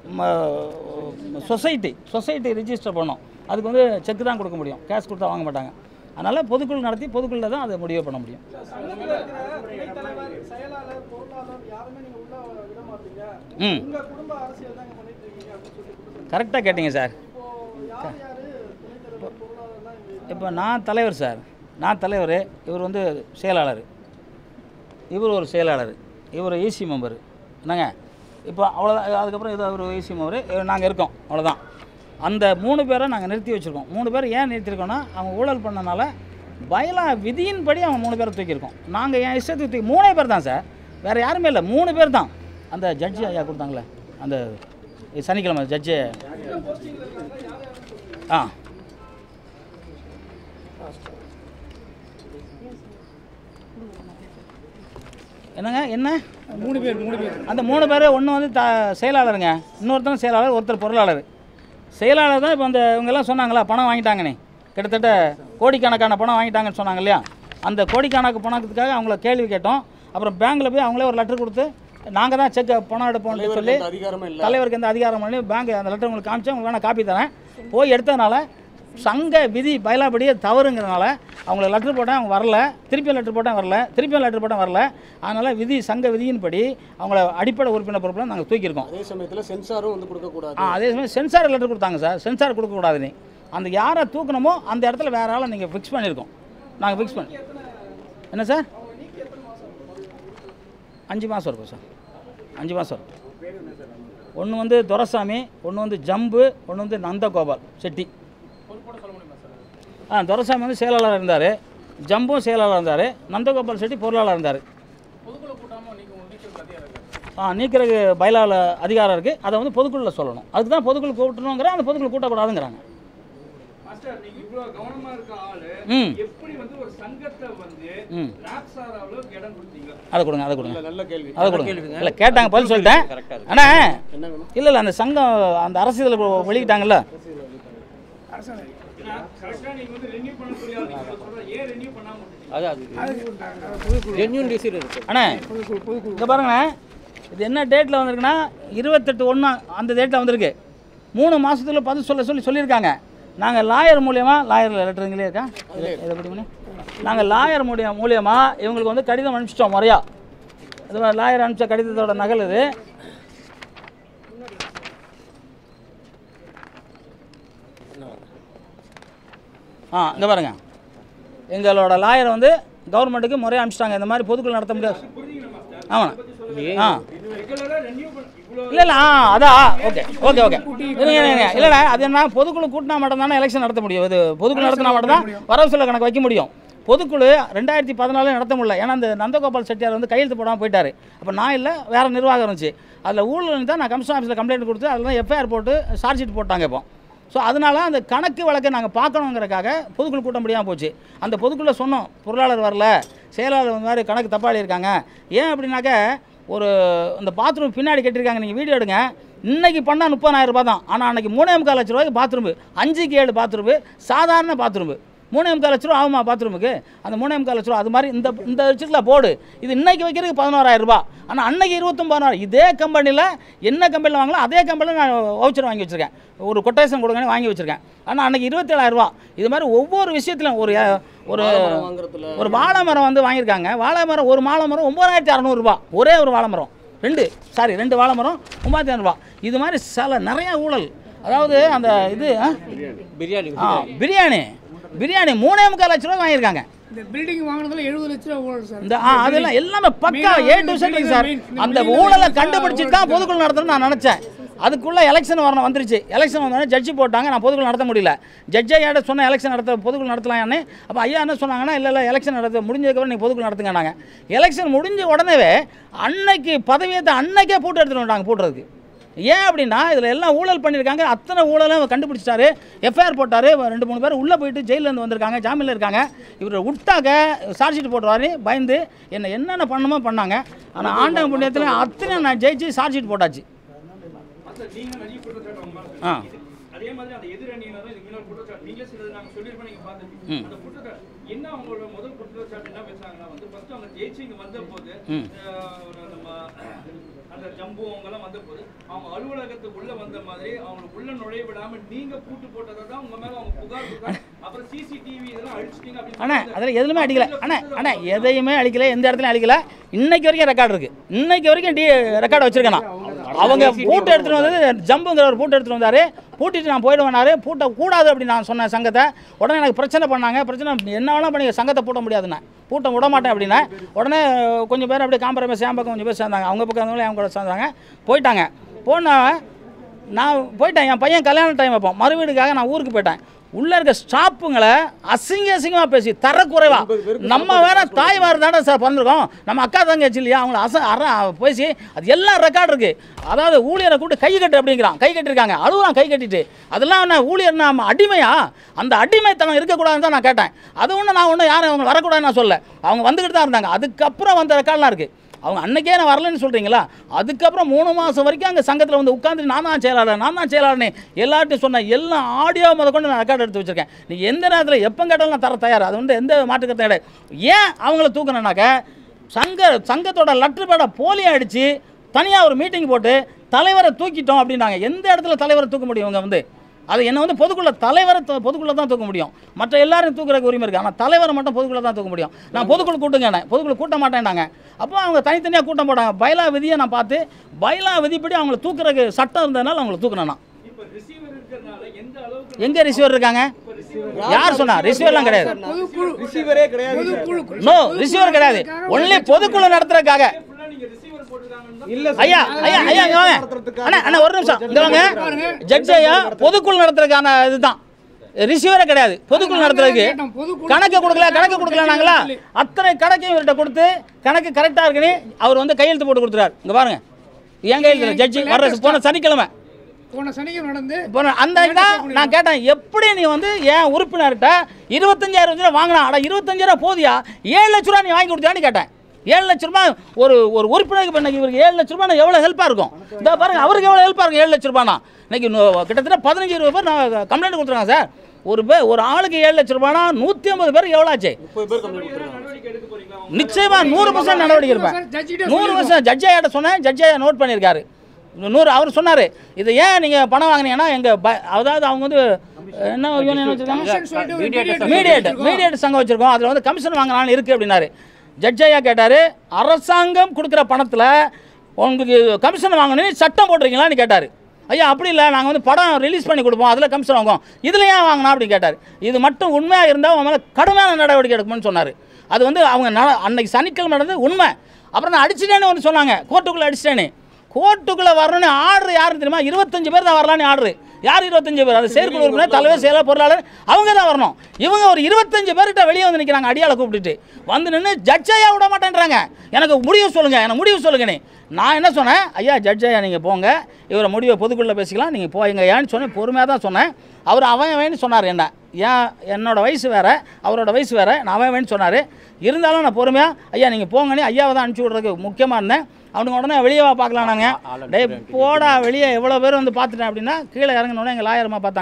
சொசைட்டி சொசைட்டி ரிஜிஸ்டர் பண்ணோம் அதுக்கு வந்து செக் தான் கொடுக்க முடியும் கேஸ் கொடுத்தா வாங்க மாட்டாங்க அதனால் பொதுக்குழு நடத்தி பொதுக்குழுல தான் அதை முடிவு பண்ண முடியும் சங்கத்தில் இருக்கிற துணைத் தலைவர் செயலாளர் பொருளாளர் யாருமே நீங்க உள்ள விட மாட்டீங்க ம் உங்க குடும்ப அரசியல் தான் இங்க பண்ணிட்டு இருக்கீங்க அப்படின்னு சொல்லி குற்றச்சாட்டு. கரெக்டாக கேட்டிங்க சார் இப்போ யார் யாரு துணைத் தலைவர் பொருளாளர்லாம் இங்க இப்போ நான் தலைவர் சார் நான் தலைவர் இவர் வந்து செயலாளர் இவர் ஒரு செயலாளர் இவர் ஈசி மெம்பர் என்னங்க இப்போ அவ்வளோதான் அதுக்கப்புறம் இது அவர் ஈசி மெம்பர் நாங்கள் இருக்கோம் அவ்வளோதான் அந்த மூணு பேரை நாங்கள் நிறுத்தி வச்சுருக்கோம் மூணு பேர் ஏன் நிறுத்திருக்கோம்னா அவங்க ஊழல் பண்ணனால பயலா விதியின்படி அவங்க மூணு பேரை தூக்கியிருக்கோம் நாங்கள் என் இஷ்டத்துக்கு தூக்கி மூணே பேர் தான் சார் வேறு யாருமே இல்லை மூணு பேர் தான் அந்த ஜட்ஜி ஐயா கொடுத்தாங்களே அந்த சனிக்கிழமை ஜட்ஜு ஆ என்னங்க என்ன மூணு பேர் மூணு பேர் அந்த மூணு பேர் ஒன்று வந்து த செயலாளருங்க இன்னொருத்தர் செயலாளர் ஒருத்தர் பொருளாளர் செயலாளர் தான் இப்போ அந்த இவங்கெல்லாம் சொன்னாங்களா பணம் வாங்கிட்டாங்கண்ணே கிட்டத்தட்ட கோடிக்கணக்கான பணம் வாங்கிட்டாங்கன்னு சொன்னாங்க இல்லையா அந்த கோடிக்கணக்கு பணத்துக்காக அவங்கள கேள்வி கேட்டோம் அப்புறம் பேங்க்கில் போய் அவங்களே ஒரு லெட்டர் கொடுத்து நாங்கள் தான் செக் பணம் எடுப்போம்னு சொல்லி தலைவருக்கு எந்த அதிகாரமும் இல்லை தலைவருக்கு எந்த அதிகாரம் பண்ணி பேங்க் அந்த லெட்டர் உங்களுக்கு காமிச்சேன் உங்களுக்கு வேணால் காப்பி தரேன் போய் எடுத்ததுனால சங்க விதி பயிலாபடியே தவறுங்கிறதுனால அவங்களுக்கு லெட்டர் போட்டேன் அவங்க வரல திருப்பியும் லெட்டர் போட்டேன் வரல திருப்பியும் லெட்டர் போட்டேன் வரல அதனால் விதி சங்க விதியின்படி அவங்கள அடிப்படை உறுப்பினர் பொறுப்பில் நாங்கள் தூக்கியிருக்கோம் அதே சமயத்தில் சென்சாரும் வந்து கொடுக்கக்கூடாது ஆ அதே சமயம் சென்சார் லெட்டர் கொடுத்தாங்க சார் சென்சார் கொடுக்கக்கூடாதுன்னு அந்த யாரை தூக்கணுமோ அந்த இடத்துல வேற ஆளை நீங்கள் ஃபிக்ஸ் பண்ணியிருக்கோம் நாங்கள் ஃபிக்ஸ் பண்ணி என்ன சார் அஞ்சு மாதம் இருக்கும் சார் அஞ்சு மாதம் இருக்கும் ஒன்று வந்து துரசாமி ஒன்று வந்து ஜம்பு ஒன்று வந்து நந்தகோபால் செட்டி பொறுப்போட சொல்ல முடியுமா சார் ஆ துரசாமி வந்து செயலாளர் இருந்தார் ஜம்பும் செயலாளர் இருந்தார் நந்தகோபால் செட்டி பொருளாளர் இருந்தார் பொதுக்குழு கூட்டாமல் நீங்கள் உங்களுக்கு நீக்கிறது அதிகாரம் இருக்கு ஆ நீக்கிறதுக்கு பயிலாளர் அதிகாரம் இருக்குது அதை வந்து பொதுக்குழுல சொல்லணும் அதுக்கு தான் பொதுக்குழு கூட்டணுங்கிற அந்த பொதுக்குழு கூட்டக்கூடாதுங்கிறாங்க மாஸ்டர் நீங்க இவ்வளவு கவனமா இருக்க ஆளு ம் எப்படி வந்து ஒரு சங்கத்தை வந்து ம் ராக்ஸாராவுல இடம் கொடுத்தீங்க அதை கொடுங்க அதை கொடுங்க இல்ல, நல்ல கேள்வி அதை கொடுங்க இல்லை கேட்டாங்க பதில் சொல்லிட்டேன் அண்ணா என்ன வேணும் இல்லை இல்லை அந்த சங்கம் அந்த அரசியல் வெளியிட்டாங்கல்ல கரெக்டா நீங்க வந்து ரெனியூ பண்ண முடியாது நீங்க சொல்ற ஏன் ரெனியூ பண்ணாம விட்டீங்க? ஜென்யூன் டிசைட் இருக்கு அண்ணே இங்கே பாருங்கண்ணே இது என்ன டேட்டில் வந்திருக்குன்னா இருபத்தெட்டு ஒன்று அந்த டேட்டில் வந்திருக்கு மூணு மாதத்துல பதில் சொல்ல சொல்லி சொல்லியிருக்காங்க நாங்கள் லாயர் மூலியமா லாயர் லெட்டருங்களே இருக்கா இதை இதை படி பண்ணி நாங்கள் லாயர் மூலியம் மூலியமாக இவங்களுக்கு வந்து கடிதம் அனுப்பிச்சிட்டோம் முறையா இது லாயர் அனுப்பிச்ச கடிதத்தோட நகல் இது ஆ இங்கே பாருங்க எங்களோட லாயர் வந்து கவர்மெண்ட்டுக்கு முறையாக அனுப்பிச்சிட்டாங்க இந்த மாதிரி பொதுக்குழு நடத்த முடியாது ஆமாம் ஆ ரெகுலரா ரெனியூ பண்ண இவ்வளவு இல்லை இல்லை ஆ அதான் ஓகே ஓகே ஓகே இருங்க இல்லைடா அது என்ன பொதுக்குழு கூட்டினா மட்டும்தானே எலெக்ஷன் நடத்த முடியும் இது பொதுக்குழு நடத்தினா மட்டும்தான் வரவு செலவு கணக்கு வைக்க முடியும் பொதுக்குழு ரெண்டாயிரத்தி பதினாலே நடத்த முடியல ஏன்னா அந்த நந்தகோபால் செட்டியார் வந்து கையெழுத்து போடாமல் போயிட்டாரு அப்போ நான் இல்லை வேறு நிர்வாகம் இருந்துச்சு அதில் ஊழல் தான் நான் கமிஷன் ஆஃபீஸில் கம்ப்ளைண்ட் கொடுத்து அதில் தான் எஃப்ஐஆர் போட்டு சார்ஜ் ஷீட் போட்டாங்க இப்போ ஸோ அதனால அந்த கணக்கு வழக்கை நாங்கள் பார்க்கணுங்கிறக்காக பொதுக்குழு கூட்ட முடியாமல் போச்சு அந்த பொதுக்குள்ள சொன்னோம் பொருளாளர் வரல செயலாளர் இந்த மாதிரி கணக்கு தப்பாளி இருக்காங்க ஏன் அப்படின்னாக்க ஒரு இந்த பாத்ரூம் பின்னாடி கட்டியிருக்காங்க நீங்கள் வீடியோ எடுங்க இன்னைக்கு பண்ணால் முப்பதாயிரம் ரூபாய் தான் ஆனால் அன்னைக்கு மூணே முக்கால் லட்ச ரூபாய்க்கு பாத்ரூமு அஞ்சுக்கு ஏழு பாத்ரூமு சாதாரண பாத்ரூமு மூணே முக்கால் லட்ச ரூபா ஆகுமா பாத்ரூமுக்கு அந்த மூணே முக்கால் லட்ச ரூபா அது மாதிரி இந்த இந்த வச்சுக்கல போர்டு இது இன்னைக்கு வைக்கிறதுக்கு பதினோராயிரம் ரூபாய் ஆனால் அன்னைக்கு இருபத்தொம்பதாயிரம் இதே கம்பெனியில் என்ன கம்பெனியில் வாங்கலாம் அதே கம்பெனியில் நான் வவுச்சர் வாங்கி வச்சுருக்கேன் ஒரு கொட்டேஷன் கொடுங்கன்னு வாங்கி வச்சுருக்கேன் ஆனால் அன்னைக்கு இருபத்தேழாயிரம் ரூபா இது மாதிரி ஒவ்வொரு விஷயத்திலும் ஒரு அஹ், ஒரு வாழைமரம் வாங்குறதுல ஒரு வாழை மரம் வந்து வாங்கியிருக்காங்க வாழை மரம் ஒரு வாழை மரம் ஒம்பதாயிரத்தி அறநூறுபா ஒரே ஒரு வாழை மரம் ரெண்டு சாரி ரெண்டு வாழை மரம் ஒம்பதாயிரத்தி அறநூறுபா இது மாதிரி சில நிறைய ஊழல் அதாவது அந்த இது ஆ? பிரியாணி ஆ பிரியாணி பிரியாணி மூணே முக்கால் லட்ச ரூபா வாங்கியிருக்காங்க இந்த பில்டிங் வாங்குனதுல எழுபது லட்ச ரூபா ஊழல் சார் இந்த ஆ அதெல்லாம் எல்லாமே பக்கா Main ஏ ஆ டு இந்த செட் building சார் main. இந்த அந்த building ஊழலை தான் கண்டுபிடிச்சிட்டு தான் பொதுக்குழு நடத்தணும்னு நான் நினச்சேன் அதுக்குள்ளே எலெக்ஷன் வரணும் வந்துருச்சு எலெக்ஷன் வந்தோடனே ஜட்ஜி போட்டாங்க நான் பொதுக்குழு நடத்த முடியல ஜட்ஜ் ஐயாட்ட சொன்ன எலெக்ஷன் நடத்த பொதுக்குழு நடத்தலாம்னு அப்போ ஐயா என்ன சொன்னாங்கன்னா இல்லை இல்லை எலெக்ஷன் நடத்த முடிஞ்சதுக்கப்புறம் நீங்கள் பொதுக்குழு நடத்துங்கன்னாங்க எலெக்ஷன் முடிஞ்ச உடனேவே அன்னைக்கு பதவியேற்ற அன்னைக்கே பூட்டு எடுத்துட்டு வந்துட்டாங்க பூட்டுறதுக்கு ஏன் அப்படின்னா இதில் எல்லாம் ஊழல் பண்ணியிருக்காங்க அத்தனை ஊழலும் கண்டுபிடிச்சிட்டாரு எஃப்ஐஆர் போட்டார் ரெண்டு மூணு பேர் உள்ளே போயிட்டு ஜெயிலேருந்து வந்திருக்காங்க ஜாமீனில் இருக்காங்க இவர் விட்டாக்க சார்ஜ் ஷீட் போட்டுருவாரு பயந்து என்ன என்னென்ன பண்ணணுமோ பண்ணாங்க ஆனால் ஆண்டவன் புண்ணியத்தில் அத்தனை நான் ஜெயிச்சு சார்ஜ் ஷீட் போட்டாச்சு சார் நீங்க நிறைய குற்றச்சாட்டு அவங்க மேல ஆ இது- அதே மாதிரி அந்த எதிரணியினரும் இதுக்கு முன்னாடி குற்றச்சாட்டு நீங்களே சிலது நாங்க சொல்லியிருப்போம் நீங்க பார்த்துருப்பீங்க ம். அந்த குற்றச்சாட்டு என்ன அவங்களோட முதல் குற்றச்சாட்டு என்ன பேசுறாங்கன்னா வந்து ஃபர்ஸ்ட் அவங்க ஜெயிச்சு இங்க வந்த போது ம். அஹ், ஒரு நம்ம அந்த ஜம்பு அவங்க எல்லாம் வந்த போது அவங்க அலுவலகத்துக்கு உள்ள வந்த மாதிரி அவங்களுக்கு உள்ள நுழைய விடாம நீங்க பூட்டு போட்டதை தான் உங்க மேல அவங்க புகார் கொடுத்தாங்க அப்புறம் சிசிடிவி இதெல்லாம் அழிச்சிட்டீங்க அப்படின்னு அண்ணா சொல்லி அதில் எதுவுமே அடிக்கல அண்ணா அண்ணா எதையுமே அடிக்கல எந்த இடத்துலையும் அடிக்கல இன்னைக்கு வரைக்கும் ரெக்கார்டு இருக்கு இன்னைக்கு வரைக்கும் டி ரெக்கார்டு வச்சிருக்கேன் நான். அவங்க பூட்டு எடுத்துட்டு வந்தது ஜம்புங்கிற ஒரு பூட்டு எடுத்துட்டு வந்தாரு பூட்டிட்டு நான் போயிடுவேனாரு பூட்ட கூடாது அப்படின்னு நான் சொன்னேன் சங்கத்தை உடனே எனக்கு பிரச்சனை பண்ணாங்க பிரச்சனை என்ன வேணால் பண்ணி சங்கத்தை பூட்ட முடியாதுண்ணே பூட்ட விட மாட்டேன் அப்படின்னா உடனே கொஞ்சம் பேர் அப்படியே காம்பரமைஸ் என் பக்கம் கொஞ்சம் பேர் சேர்ந்தாங்க அவங்க பக்கம் இருந்தவங்களும் என் கூட சேர்ந்தாங்க போயிட்டாங்க போன நான் போயிட்டேன் என் பையன் கல்யாண டைம் அப்போ மறுவீடுக்காக நான் ஊருக்கு போயிட்டேன் உள்ளே இருக்க ஸ்டாப்புங்களை அசிங்க அசிங்கமாக பேசி தரக்குறைவா நம்ம வேற தாய்மார் தானே சார் பிறந்திருக்கோம் நம்ம அக்கா தங்கச்சி இல்லையா அவங்கள அச அற பேசி அது எல்லாம் ரெக்கார்டு இருக்குது அதாவது ஊழியரை கூப்பிட்டு கை கட்டு அப்படிங்கிறான் கை கட்டியிருக்காங்க அழுகுறான் கை கட்டிட்டு அதெல்லாம் என்ன ஊழியர் நம்ம அடிமையா அந்த அடிமைத்தனம் இருக்கக்கூடாதுன்னு தான் நான் கேட்டேன் அது ஒன்று நான் ஒன்றும் யாரும் அவங்க வரக்கூடாதுன்னு நான் சொல்ல அவங்க வந்துக்கிட்டு தான் இருந்தாங்க அதுக்கப்புறம் வந்த ரெக்கார்ட்லாம் இருக்குது அவங்க அன்னைக்கே நான் வரலன்னு சொல்கிறீங்களா அதுக்கப்புறம் மூணு மாதம் வரைக்கும் அங்கே சங்கத்தில் வந்து உட்காந்து நான் தான் செயலாளர் நான் தான் செயலாளர்னு எல்லார்ட்டையும் சொன்ன எல்லா ஆடியோ முத கொண்டு நான் ரெக்கார்ட் எடுத்து வச்சிருக்கேன் நீ எந்த நேரத்தில் எப்போ கேட்டாலும் நான் தர தயார் அது வந்து எந்த மாற்றுக்கத்தை கிடையாது ஏன் அவங்கள தூக்கணுன்னாக்க சங்க சங்கத்தோட லெட்டர் பேடை போலி அடித்து தனியாக ஒரு மீட்டிங் போட்டு தலைவரை தூக்கிட்டோம் அப்படின்னாங்க எந்த இடத்துல தலைவரை தூக்க முடியும் இவங்க வந்து அது என்ன வந்து பொதுக்குள்ள தலைவரை து- பொதுக்குள்ள தான் தூக்க முடியும் மற்ற எல்லாரும் தூக்குறதுக்கு உரிமை இருக்குது ஆனால் தலைவரை மட்டும் பொதுக்குள்ள தான் தூக்க முடியும் நான் பொதுக்குழு கூட்டுங்க பொதுக்குழு கூட்ட மாட்டேன்டாங்க அப்போ அவங்க தனித்தனியாக கூட்டம் போட்டாங்க பைலா விதியை நான் பார்த்து பைலா விதிப்படி அவங்கள தூக்குறதுக்கு சட்டம் இருந்ததுனால அவங்கள தூக்கினேன் நான் இப்ப ரிசீவர் இருக்கிறதுனால எந்த அளவுக்கு எங்கே ரிசீவர் இருக்காங்க யார் சொன்னா ரிசீவர்லாம் கிடையாது பொதுக்குழு ரிசீவரே கிடையாது பொதுக்குழு நோ ரிசீவர் கிடையாது ஒன்லி பொதுக்குழு நடத்துறதுக்காக ஃபுல்லா நீங்க ரிசீவர் போட்டுருக்காங்கன்னு தான் இல்ல ஐயா ஐயா ஐயா இங்க வாங்க அண்ணா அண்ணா ஒரு நிமிஷம் இங்க வாங்க ஜட்ஜ் ஐயா பொதுக்குழு நடத்துறதுக்கான இதுதான் ரிசீவரே கிடையாது பொதுக்குழு நடத்துறதுக்கு கேட்டோம், பொதுக்குழு கணக்கு கொடுக்கல கணக்கு கொடுக்கல நாங்களா அத்தனை கணக்கையும் இவர்கிட்ட கொடுத்து கணக்கு கரெக்டாக இருக்குன்னு அவர் வந்து கையெழுத்து போட்டு கொடுத்துறாரு இங்க பாருங்க என் கையெழுத்து ஜட்ஜி வர்ற போன சனிக்கிழமை போன சனிக்கிழமை நடந்து இப்போ நான் அந்த இடம் நான் கேட்டேன் எப்படி நீ வந்து என் உறுப்பினர்கிட்ட இருபத்தஞ்சாயிரம் ரூபா வாங்கினா அட இருபத்தஞ்சாயிரம் போதியா ஏழு லட்ச ரூபா நீ வாங்கி கொடுத்தியான்னு கேட்டேன் ஏழு லட்ச ரூபா ஒரு ஒரு உறுப்பினருக்கு இப்போ இன்னைக்கு இவருக்கு ஏழு லட்ச ரூபா எவ்வளோ ஹெல்ப்பாக இருக்கும் இந்த பாருங்க அவருக்கு எவ்வளோ ஹெல்ப்பாக இருக்கும் ஏழு லட்ச ரூபானா இன்னைக்கு நூ- கிட்டத்தட்ட பதினஞ்சு இருபது பேர் நான் கம்ப்ளைண்ட் கொடுத்துருக்காங்க சார் ஒரு பேர் ஒரு ஆளுக்கு ஏழு லட்ச ரூபானா நூற்றி ஐம்பது பேருக்கு எவ்வளோ ஆச்சு முப்பது பேர் கம்ப்ளைண்ட் கொடுத்துருக்காங்க நடவடிக்கை எடுக்க போறீங்களா நிச்சயமா நூறு பர்சன்ட் நடவடிக்கை இருப்பேன் ஜட்ஜிட்ட நூறு பர்சன்ட் ஜட்ஜ் ஐயாட்ட சொன்னேன் ஜட்ஜ் ஐயா நோட் பண்ணியிருக்காரு நூறு அவர் சொன்னார் இது ஏன் நீங்கள் பணம் வாங்கினீங்கன்னா எங்கள் ப அதாவது அவங்க வந்து என்ன யூனியன் வச்சுருக்காங்க சொல்லிட்டு ஒரு mediator மீடியேட் வச்சிருக்கோம். மீடியேட் சங்கம் வச்சுருக்கோம் அதில் வந்து கமிஷன் வாங்கலாம்னு இருக்குது அப்படின்னாரு ஜட்ஜ் ஐயா கேட்டார் அரசாங்கம் கொடுக்குற பணத்தில் உங்களுக்கு கமிஷன் வாங்கணும்னு சட்டம் போட்டிருக்கீங்களான்னு கேட்டார் ஐயா அப்படி இல்லை நாங்கள் வந்து படம் ரிலீஸ் பண்ணி கொடுப்போம் அதில் கமிஷன் வாங்குவோம் இதில் ஏன் வாங்கினா அப்படின்னு கேட்டார் இது மட்டும் உண்மையாக இருந்தால் உன் மேலே கடுமையான நடவடிக்கை எடுக்கணும்னு சொன்னார் அது வந்து அவங்க நட அன்னைக்கு சனிக்கிழமை நடந்தது உண்மை அப்புறம் நான் அடிச்சிட்டேன்னு ஒன்று சொன்னாங்க கோர்ட்டுக்குள்ளே அடிச்சிட்டேன்னு கோர்ட்டுக்குள்ளே வரணும்னு ஆர்டர் யாருன்னு தெரியுமா இருபத்தஞ்சு பேர் தான் வரலான்னு ஆர்டர் யார் இருபத்தஞ்சு பேர் அது செயற்குழு உறுப்பினர் தலைவர் செயலர் பொருளாளர் அவங்க தான் வரணும் இவங்க ஒரு இருபத்தஞ்சு பேர்கிட்ட வெளியே வந்து நிற்கிறாங்க அடியாளை கூப்பிட்டுட்டு வந்து நின்று ஜட்ஜையா விட மாட்டேன்றாங்க எனக்கு முடிவு சொல்லுங்கள் எனக்கு முடிவு சொல்லுங்கண்ணே நான் என்ன சொன்னேன் ஐயா ஜட்ஜ் ஐயா நீங்கள் போங்க இவரை முடிவை பொதுக்குள்ள பேசிக்கலாம் நீங்கள் போய்ங்க ஏன்னு சொன்னேன் பொறுமையாக தான் சொன்னேன் அவர் அவன் வேணும்னு சொன்னார் என்ன ஏன் என்னோட வயசு வேறு அவரோட வயசு வேறு நான் அவன் வேணும்னு சொன்னார் இருந்தாலும் நான் பொறுமையாக ஐயா நீங்கள் போங்கன்னு ஐயாவை தான் அனுப்பிச்சி விட்றதுக்கு முக்கியமாக இருந்தேன் அவனுக்கு உடனே வெளியே வா பார்க்கலாம் நாங்கள் டேய் போடா வெளியே எவ்வளோ பேர் வந்து பார்த்துட்டேன் அப்படின்னா கீழே இறங்கினோடனே எங்கள் லாயரமாக பார்த்தாங்க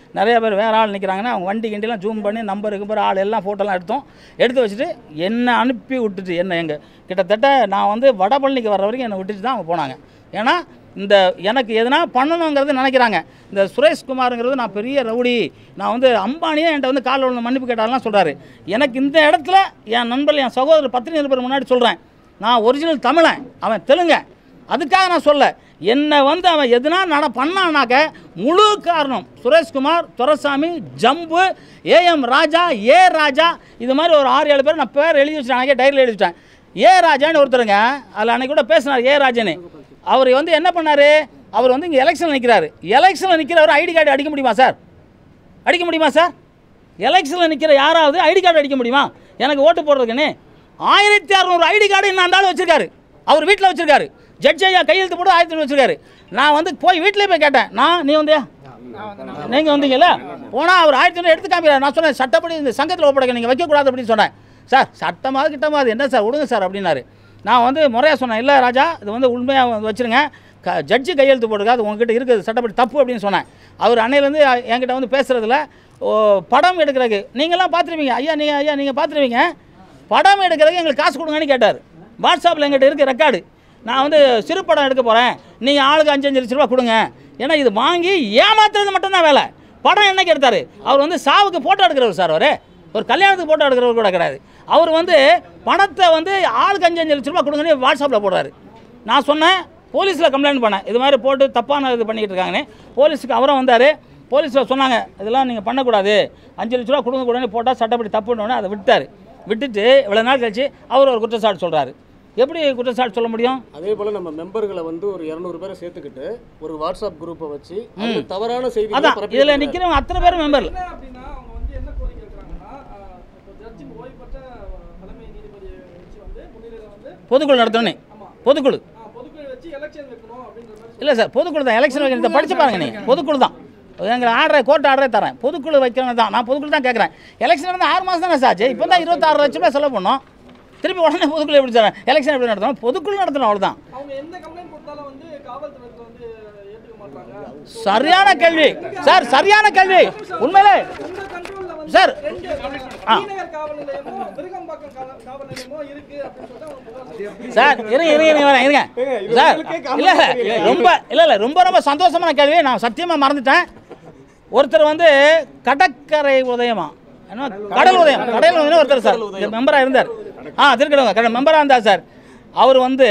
நிறைய பேர் வேறு ஆள் நிற்கிறாங்கன்னா அவங்க வண்டி கிண்டிலாம் ஜூம் பண்ணி நம்பர் கிம்பர் ஆள் எல்லாம் ஃபோட்டோலாம் எடுத்தோம் எடுத்து வச்சுட்டு என்னை அனுப்பி விட்டுட்டு என்ன எங்கள் கிட்டத்தட்ட நான் வந்து வடபழனிக்கு வர்ற வரைக்கும் என்னை விட்டுட்டு தான் அவங்க போனாங்க ஏன்னா இந்த எனக்கு எதனா பண்ணணுங்கிறது நினைக்கிறாங்க இந்த சுரேஷ்குமாருங்கிறது நான் பெரிய ரவுடி நான் வந்து அம்பானியே என்கிட்ட வந்து காலில் விழுந்து மன்னிப்பு கேட்டாலாம் சொல்கிறாரு எனக்கு இந்த இடத்துல என் நண்பர் என் சகோதரர் பத்திரிகை நிருபர் முன்னாடி சொல்கிறேன் நான் ஒரிஜினல் தமிழன் அவன் தெலுங்க அதுக்காக நான் சொல்ல என்னை வந்து அவன் எதுனா நட பண்ணானாக்க முழு காரணம் சுரேஷ்குமார் துரசாமி ஜம்பு ஏஎம் ராஜா ஏ ராஜா இது மாதிரி ஒரு ஆறு ஏழு பேர் நான் பேர் எழுதி வச்சுட்டேன் அன்றைக்கே டைரியில் எழுதி வச்சிட்டேன் ஏ ராஜான்னு ஒருத்தருங்க அதில் அன்னைக்கு கூட பேசினார் ஏ ராஜான்னு அவர் வந்து என்ன பண்ணார் அவர் வந்து இங்கே எலெக்ஷனில் நிற்கிறாரு எலெக்ஷனில் நிற்கிறவர் ஐடி கார்டு அடிக்க முடியுமா சார் அடிக்க முடியுமா சார் எலெக்ஷனில் நிற்கிற யாராவது ஐடி கார்டு அடிக்க முடியுமா எனக்கு ஓட்டு போடுறதுக்குன்னு ஆயிரத்தி அறநூறு ஐடி கார்டு இன்னும் அந்த ஆள் வச்சிருக்காரு அவர் வீட்டில் வச்சிருக்காரு ஜட்ஜ் ஐயா கையெழுத்து போட்டு ஆயிரத்தி ஐநூறு வச்சிருக்காரு நான் வந்து போய் வீட்டிலே போய் கேட்டேன் நான் நீ வந்தியா நீங்கள் வந்தீங்கல்ல போனால் அவர் ஆயிரத்தி ஐநூறு எடுத்து காமிக்கிறார் நான் சொன்னேன் சட்டப்படி இந்த சங்கத்தில் ஒப்படைக்க நீங்கள் வைக்கக்கூடாது அப்படின்னு சொன்னேன் சார் சட்டமாக கிட்டமாக என்ன சார் விடுங்க சார் அப்படின்னாரு நான் வந்து முறையாக சொன்னேன் இல்லை ராஜா இது வந்து உண்மையாக வந்து வச்சுருங்க க ஜட்ஜு கையெழுத்து போட்டுருக்கா அது உங்ககிட்ட இருக்குது சட்டப்படி தப்பு அப்படின்னு சொன்னேன் அவர் அன்னையிலேருந்து என்கிட்ட வந்து பேசுகிறதுல ஓ, படம் எடுக்கிறதுக்கு நீங்களாம் பார்த்துருவீங்க ஐயா நீங்கள் ஐயா நீங்கள் பார்த்துருவீங்க படம் எடுக்கிறதுக்கு எங்களுக்கு காசு கொடுங்கன்னு கேட்டார் வாட்ஸ்அப்பில் எங்கிட்ட இருக்குது ரெக்கார்டு நான் வந்து சிறு படம் எடுக்க போகிறேன் நீங்கள் ஆளுக்கு அஞ்சு அஞ்சு லட்ச ரூபா கொடுங்க ஏன்னா இது வாங்கி ஏமாத்துறது மட்டும்தான் வேலை படம் என்னைக்கு எடுத்தார் அவர் வந்து சாவுக்கு ஃபோட்டோ எடுக்கிறவர் சார் அவர் ஒரு கல்யாணத்துக்கு ஃபோட்டோ எடுக்கிறவர் கூட கிடையாது அவர் வந்து பணத்தை வந்து ஆளுக்கு அஞ்சு அஞ்சு லட்ச ரூபா கொடுங்கன்னு வாட்ஸ்அப்பில் போடுறாரு நான் சொன்னேன் போலீஸில் கம்ப்ளைண்ட் பண்ணேன் இது மாதிரி போட்டு தப்பான இது பண்ணிக்கிட்டு இருக்காங்கன்னு போலீஸுக்கு அவரும் வந்தார் போலீஸில் சொன்னாங்க இதெல்லாம் நீங்கள் பண்ணக்கூடாது அஞ்சு லட்ச ரூபா கொடுங்க கூடனே போட்டால் சட்டப்படி தப்புன்னு அதை விட்டார் விட்டுட்டு இவ்வளோ நாள் கழிச்சு அவர் ஒரு குற்றச்சாட்டு சொல்கிறாரு எப்படி குற்றச்சாட்டு சொல்ல முடியும் அதே போல நம்ம மெம்பர்களை வந்து ஒரு இருநூறு பேரை சேர்த்துக்கிட்டு ஒரு வாட்ஸ்அப் குரூப்பை வச்சு அதுல தவறான செய்தி அதான் இதில் நிற்கிறவங்க அத்தனை பேரும் மெம்பர் என்ன அப்படின்னா அவங்க வந்து என்ன கோரிக்கை வைக்கிறாங்கன்னா ஆஹ், இப்போ ஜட்ஜி ஓய்வு பெற்ற தலைமை நீதிபதியை வச்சு வந்து முன்னிலையில் வந்து பொதுக்குழு நடத்தணும் பொதுக்குழு ஆஹ், பொதுக்குழு வச்சு எலெக்ஷன் வைக்கணும் அப்படின்ற மாதிரி இல்லை சார் பொதுக்குழு தான் எலெக்ஷன் வைக்கிறத படிச்சு பாருங்க நீ பொதுக்குழு தான் எங்களை ஆர்டரை கோர்ட் ஆர்டரே தரேன் பொதுக்குழு வைக்கணும் தான் நான் பொதுக்குழு தான் கேட்குறேன் எலெக்ஷன் வந்து ஆறு மாதம் தானே சாச்சு இப்போ தான் இருபத்தாறு லட்சம் ரூபாய் செலவு பண்ணோம் திருப்பி உடனே பொதுக்குழு எப்படி தரேன் எலெக்ஷன் எப்படி நடத்தணும் பொதுக்குழு நடத்தணும் அவ்வளோதான் அவங்க எந்த கம்ப்ளைண்ட் கொடுத்தாலும் வந்து காவல்துறைக்கு வந்து ஏற்றுக்க மாட்டாங்க சரியான கேள்வி சார் சரியான கேள்வி உண்மையிலே உங்க கண்ட்ரோல்ல வந்து சார் ரெண்டு ஆ. ஸ்ரீநகர் காவல் நிலையமோ விருகம்பாக்கம் காவல் காவல் நிலையமோ இருக்கு அப்படின்னு சொல்லிட்டு அவங்க புகார் சொல்றாங்க. சார் இருங்க இருங்க இருங்க வரேன் இருங்க சார் இல்லை இல்லை ரொம்ப இல்லை இல்லை ரொம்ப ரொம்ப சந்தோஷமான கேள்வி நான் சத்தியமாக மறந்துட்டேன் ஒருத்தர் வந்து கடற்கரை உதயமா என்ன கடல் உதயம் கடல் உதயம் ஒருத்தர் சார் இந்த மெம்பராக இருந்தார் ஆ திருக்கடவங்க கடை மெம்பராக இருந்தார் சார் அவர் வந்து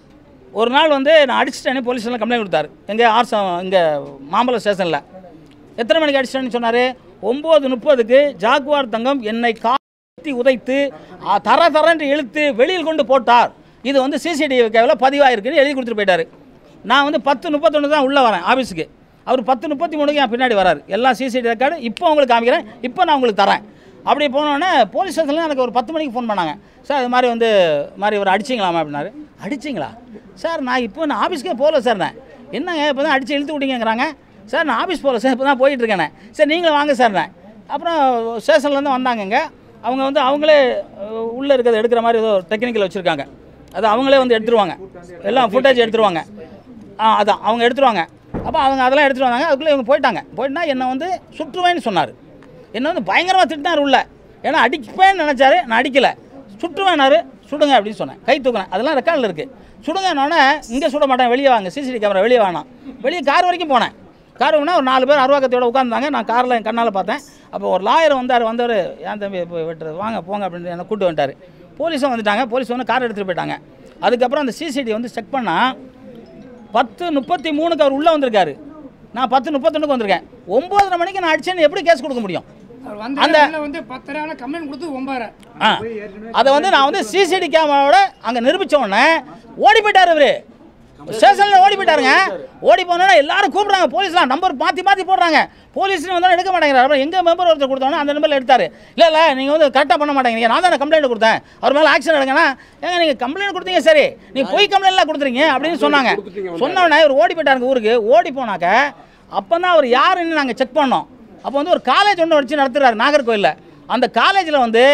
ஒரு நாள் வந்து நான் அடிச்சிட்டேன்னு போலீஸ்லாம் கம்ப்ளைண்ட் கொடுத்தாரு எங்கே ஆர்சம் இங்கே மாம்பலம் ஸ்டேஷனில் எத்தனை மணிக்கு அடிச்சிட்டேன்னு சொன்னார் ஒம்பது முப்பதுக்கு ஜாகுவார் தங்கம் என்னை காத்தி உதைத்து ஆ, தர தரன்று இழுத்து வெளியில் கொண்டு போட்டார் இது வந்து சிசிடிவி கேவில் பதிவாயிருக்குன்னு எழுதி கொடுத்துட்டு போயிட்டாரு நான் வந்து பத்து முப்பத்தொன்று தான் உள்ளே வரேன் ஆஃபீஸுக்கு அவர் பத்து முப்பத்தி மூணுக்கு என் பின்னாடி வராரு எல்லாம் சிசிடிவி ரெக்கார்டு இப்போ உங்களுக்கு காமிக்கிறேன் இப்போ நான் உங்களுக்கு தரேன் அப்படி போனோடனே போலீஸ் ஸ்டேஷனில் எனக்கு ஒரு பத்து மணிக்கு ஃபோன் பண்ணாங்க சார் இது மாதிரி வந்து இது மாதிரி ஒரு அடிச்சிங்களாமா அப்படின்னாரு அடிச்சிங்களா சார் நான் இப்போ நான் ஆஃபீஸ்க்கே போகல சார் நான் என்னங்க இப்போ தான் அடித்து இழுத்து விட்டீங்கங்கிறாங்க சார் நான் ஆஃபீஸ் போகல சார் இப்போ தான் போயிட்டு இருக்கேனே சரி நீங்களும் வாங்க சார் நான் அப்புறம் ஸ்டேஷன்லேருந்து வந்தாங்கங்க அவங்க வந்து அவங்களே உள்ளே இருக்கிறத எடுக்கிற மாதிரி ஏதோ டெக்னிக்கல் வச்சுருக்காங்க அது அவங்களே வந்து எடுத்துருவாங்க எல்லாம் ஃபுட்டேஜ் எடுத்துருவாங்க ஆ அதான் அவங்க எடுத்துருவாங்க அப்போ அவங்க அதெல்லாம் எடுத்துட்டு வந்தாங்க அதுக்குள்ளே இவங்க போயிட்டாங்க போயிட்டுனா என்னை வந்து சுற்றுவேன்னு சொன்னார் என்னை வந்து பயங்கரமாக திட்டினார் உள்ள ஏன்னா அடிப்பேன்னு நினச்சாரு நான் அடிக்கலை சுற்றுவேனாரு சுடுங்க அப்படின்னு சொன்னேன் கை தூக்குனேன் அதெல்லாம் ரெக்கார்டில் இருக்குது சுடுங்கன்னொடனே இங்கே சுட மாட்டேன் வெளியே வாங்க சிசிடிவி கேமரா வெளியே வேணாம் வெளியே கார் வரைக்கும் போனேன் கார் வேணா ஒரு நாலு பேர் அருவாக்கத்தையோட உட்காந்துருந்தாங்க நான் காரில் என் கண்ணால் பார்த்தேன் அப்போ ஒரு லாயர் வந்தார் வந்தவர் ஏன் தம்பி இப்போ வெட்டுறது வாங்க போங்க அப்படின்னு என்னை கூட்டு வந்துட்டார் போலீஸும் வந்துட்டாங்க போலீஸ் வந்து கார் எடுத்துகிட்டு போயிட்டாங்க அதுக்கப்புறம் அந்த சிசிடிவி வந்து செக் பண்ணால் பத்து முப்பத்தி மூணுக்கு அவர் உள்ளே வந்திருக்காரு நான் பத்து முப்பத்தொன்னுக்கு வந்திருக்கேன் ஒம்பதரை மணிக்கு நான் அடிச்சேன்னு எப்படி கேஸ் கொடுக்க முடியும் அவர் வந்த அந்த- இடத்துல வந்து பத்தரை கம்ப்ளைண்ட் கொடுத்து ஒன்பதரை ஆ அதை வந்து நான் வந்து சிசிடி கேமராவோட அங்கே நிரூபித்த உடனே ஓடி போயிட்டார் இவரு ஸ்டேஷனில் ஓடி போயிட்டாருங்க ஓடி போனோன்னா எல்லாரும் கூப்பிடுறாங்க போலீஸ்லாம் நம்பர் மாற்றி மாற்றி போடுறாங்க போலீஸ்னு வந்தாலும் எடுக்க மாட்டேங்கிறார் அப்புறம் எங்கள் மெம்பர் ஒருத்தர் கொடுத்தோன்னே அந்த நம்பரில் எடுத்தார் இல்லை இல்லை நீங்கள் வந்து கரெக்டாக பண்ண மாட்டேங்கிறீங்க நான் தானே கம்ப்ளைண்ட் கொடுத்தேன் அவர் மேலே ஆக்ஷன் எடுங்கன்னா ஏங்க நீங்கள் கம்ப்ளைண்ட் கொடுத்தீங்க சரி நீங்கள் பொய் கம்ப்ளைண்ட்லாம் கொடுத்துறீங்க அப்படின்னு சொன்னாங்க சொன்னோடனே இவர் ஓடி போயிட்டாருங்க ஊருக்கு ஓடி போனாக்க அப்போ தான் அவர் யாருன்னு நாங்கள் செக் பண்ணோம் அப்போ வந்து ஒரு காலேஜ் ஒன்று வச்சு நடத்துகிறாரு நாகர்கோயிலில் அந்த காலேஜில் வந்து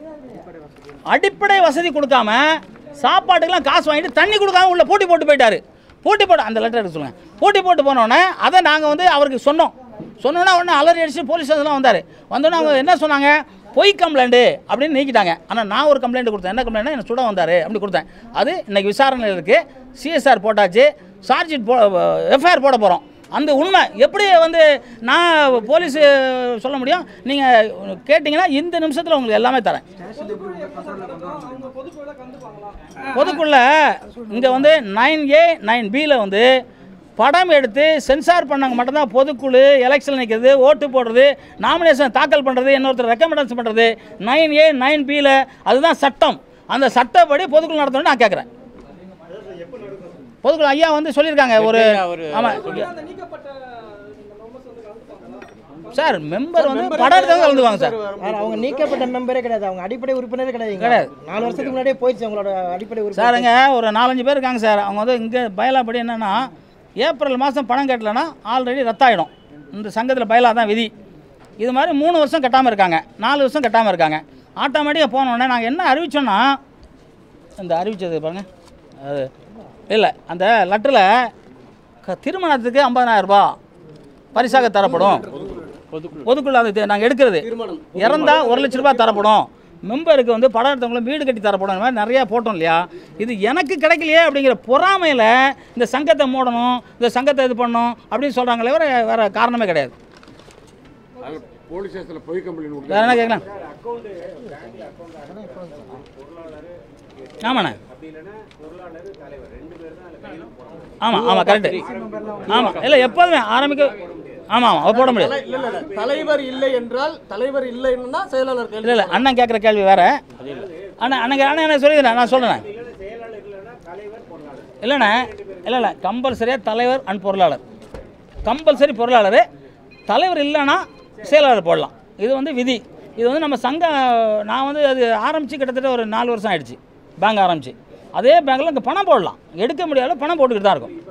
அடிப்படை வசதி கொடுக்காம சாப்பாட்டுக்கெல்லாம் காசு வாங்கிட்டு தண்ணி கொடுக்காம உள்ள போட்டி போட்டு போயிட்டாரு போட்டி போட்டு அந்த லெட்டர் எடுக்க சொல்லுங்க போட்டி போட்டு போனோடனே அதை நாங்கள் வந்து அவருக்கு சொன்னோம் சொன்னோன்னா உடனே அலறி அடிச்சு போலீஸ் ஸ்டேஷன்லாம் வந்தார் வந்தோடனே அவங்க என்ன சொன்னாங்க பொய் கம்ப்ளைண்ட்டு அப்படின்னு நீக்கிட்டாங்க ஆனால் நான் ஒரு கம்ப்ளைண்ட் கொடுத்தேன் என்ன கம்ப்ளைண்ட்னா என்ன சுட வந்தார் அப்படி கொடுத்தேன் அது இன்னைக்கு விசாரணையில் இருக்குது சிஎஸ்ஆர் போட்டாச்சு சார்ஜ் போ எஃப்ஐஆர் போட போகிறோம் அந்த உண்மை எப்படி வந்து நான் போலீஸ் சொல்ல முடியும் நீங்கள் கேட்டிங்கன்னா இந்த நிமிஷத்தில் உங்களுக்கு எல்லாமே தரேன் அவங்க பொதுக்குழுல கண்டுப்பாங்களா பொதுக்குள்ள இங்கே வந்து நைன் ஏ நைன் பியில் வந்து படம் எடுத்து சென்சார் பண்ணவங்க மட்டும்தான் பொதுக்குழு எலெக்ஷன் நிற்கிறது ஓட்டு போடுறது நாமினேஷன் தாக்கல் பண்ணுறது இன்னொருத்தர் ரெக்கமெண்டேஷன் பண்ணுறது நைன் ஏ நைன் பியில் அதுதான் சட்டம் அந்த சட்டப்படி பொதுக்குழு நடத்தணும்னு நான் கேட்குறேன் பொதுக்குழு ஐயா வந்து சொல்லியிருக்காங்க ஒரு ஆமாம் அந்த நீக்கப்பட்ட மெம்பர்ஸ் வந்து கலந்துப்பாங்களா சார் மெம்பர் வந்து படம் எடுத்தவங்க கலந்துவாங்க சார் சார் அவங்க நீக்கப்பட்ட மெம்பரே கிடையாது அவங்க அடிப்படை உறுப்பினரே கிடையாது கிடையாது. நாலு வருஷத்துக்கு முன்னாடியே போயிடுச்சு அவங்களோட அடிப்படை உறுப்பினர் சாருங்க ஒரு நாலஞ்சு பேர் இருக்காங்க சார் அவங்க வந்து இங்கே பயலாப்படி என்னென்னா ஏப்ரல் மாதம் பணம் கட்டலைன்னா ஆல்ரெடி ரத்தாயிடும் இந்த சங்கத்தில் பயலா தான் விதி இது மாதிரி மூணு வருஷம் கட்டாமல் இருக்காங்க நாலு வருஷம் கட்டாமல் இருக்காங்க ஆட்டோமேட்டிக்காக போனோடனே நாங்கள் என்ன அறிவிச்சோன்னா இந்த அறிவிச்சது பாருங்க அது இல்லை அந்த லெட்டரில் க திருமணத்துக்கு 50000 ரூபாய் பரிசாக தரப்படும் பொதுக்குள்ள அது நாங்கள் எடுக்கிறது தீர்மானம் இறந்தா ஒரு லட்ச ரூபாய் தரப்படும் மெம்பருக்கு வந்து படம் எடுத்தவங்களும் வீடு கட்டி தரப்படும் இந்த மாதிரி நிறையா போட்டோம் இல்லையா இது எனக்கு கிடைக்கலையே அப்படிங்கிற பொறாமையில் இந்த சங்கத்தை மூடணும் இந்த சங்கத்தை இது பண்ணணும் அப்படின்னு சொல்கிறாங்களே வேற வேற காரணமே கிடையாது போலீஸ் ஸ்டேஷனில் பொய் கம்ப்ளைண்ட் வேற என்ன கேட்கலாம் ஆமாண்ணே ஆமாம் ஆமாம் கரெக்டு ஆமாம் இல்லை எப்போதுமே ஆரம்பிக்க ஆமாம் ஆமாம் அது போட முடியாது இல்ல இல்ல இல்ல தலைவர் இல்லை என்றால் தலைவர் இல்லைன்னா செயலாளர் இல்லை கேள்வி இல்லை அண்ணன் கேட்குற கேள்வி வேற அண்ணன் அண்ணன் அண்ணன் என்ன சொல்லிடுறேன் நான் சொல்கிறேன் இல்லைண்ணே இல்லை இல்லை கம்பல்சரியாக தலைவர் அண்ட் பொருளாளர் கம்பல்சரி பொருளாளர் தலைவர் இல்லைன்னா செயலாளர் போடலாம் இது வந்து விதி இது வந்து நம்ம சங்கம் நான் வந்து அது ஆரம்பித்து கிட்டத்தட்ட ஒரு நாலு வருஷம் ஆயிடுச்சு பேங்க் ஆரம்பிச்சு அதே பேங்க்கில் இங்கே பணம் போடலாம் எடுக்க முடியாத பணம் போட்டுக்கிட்டு தான் இருக்கும்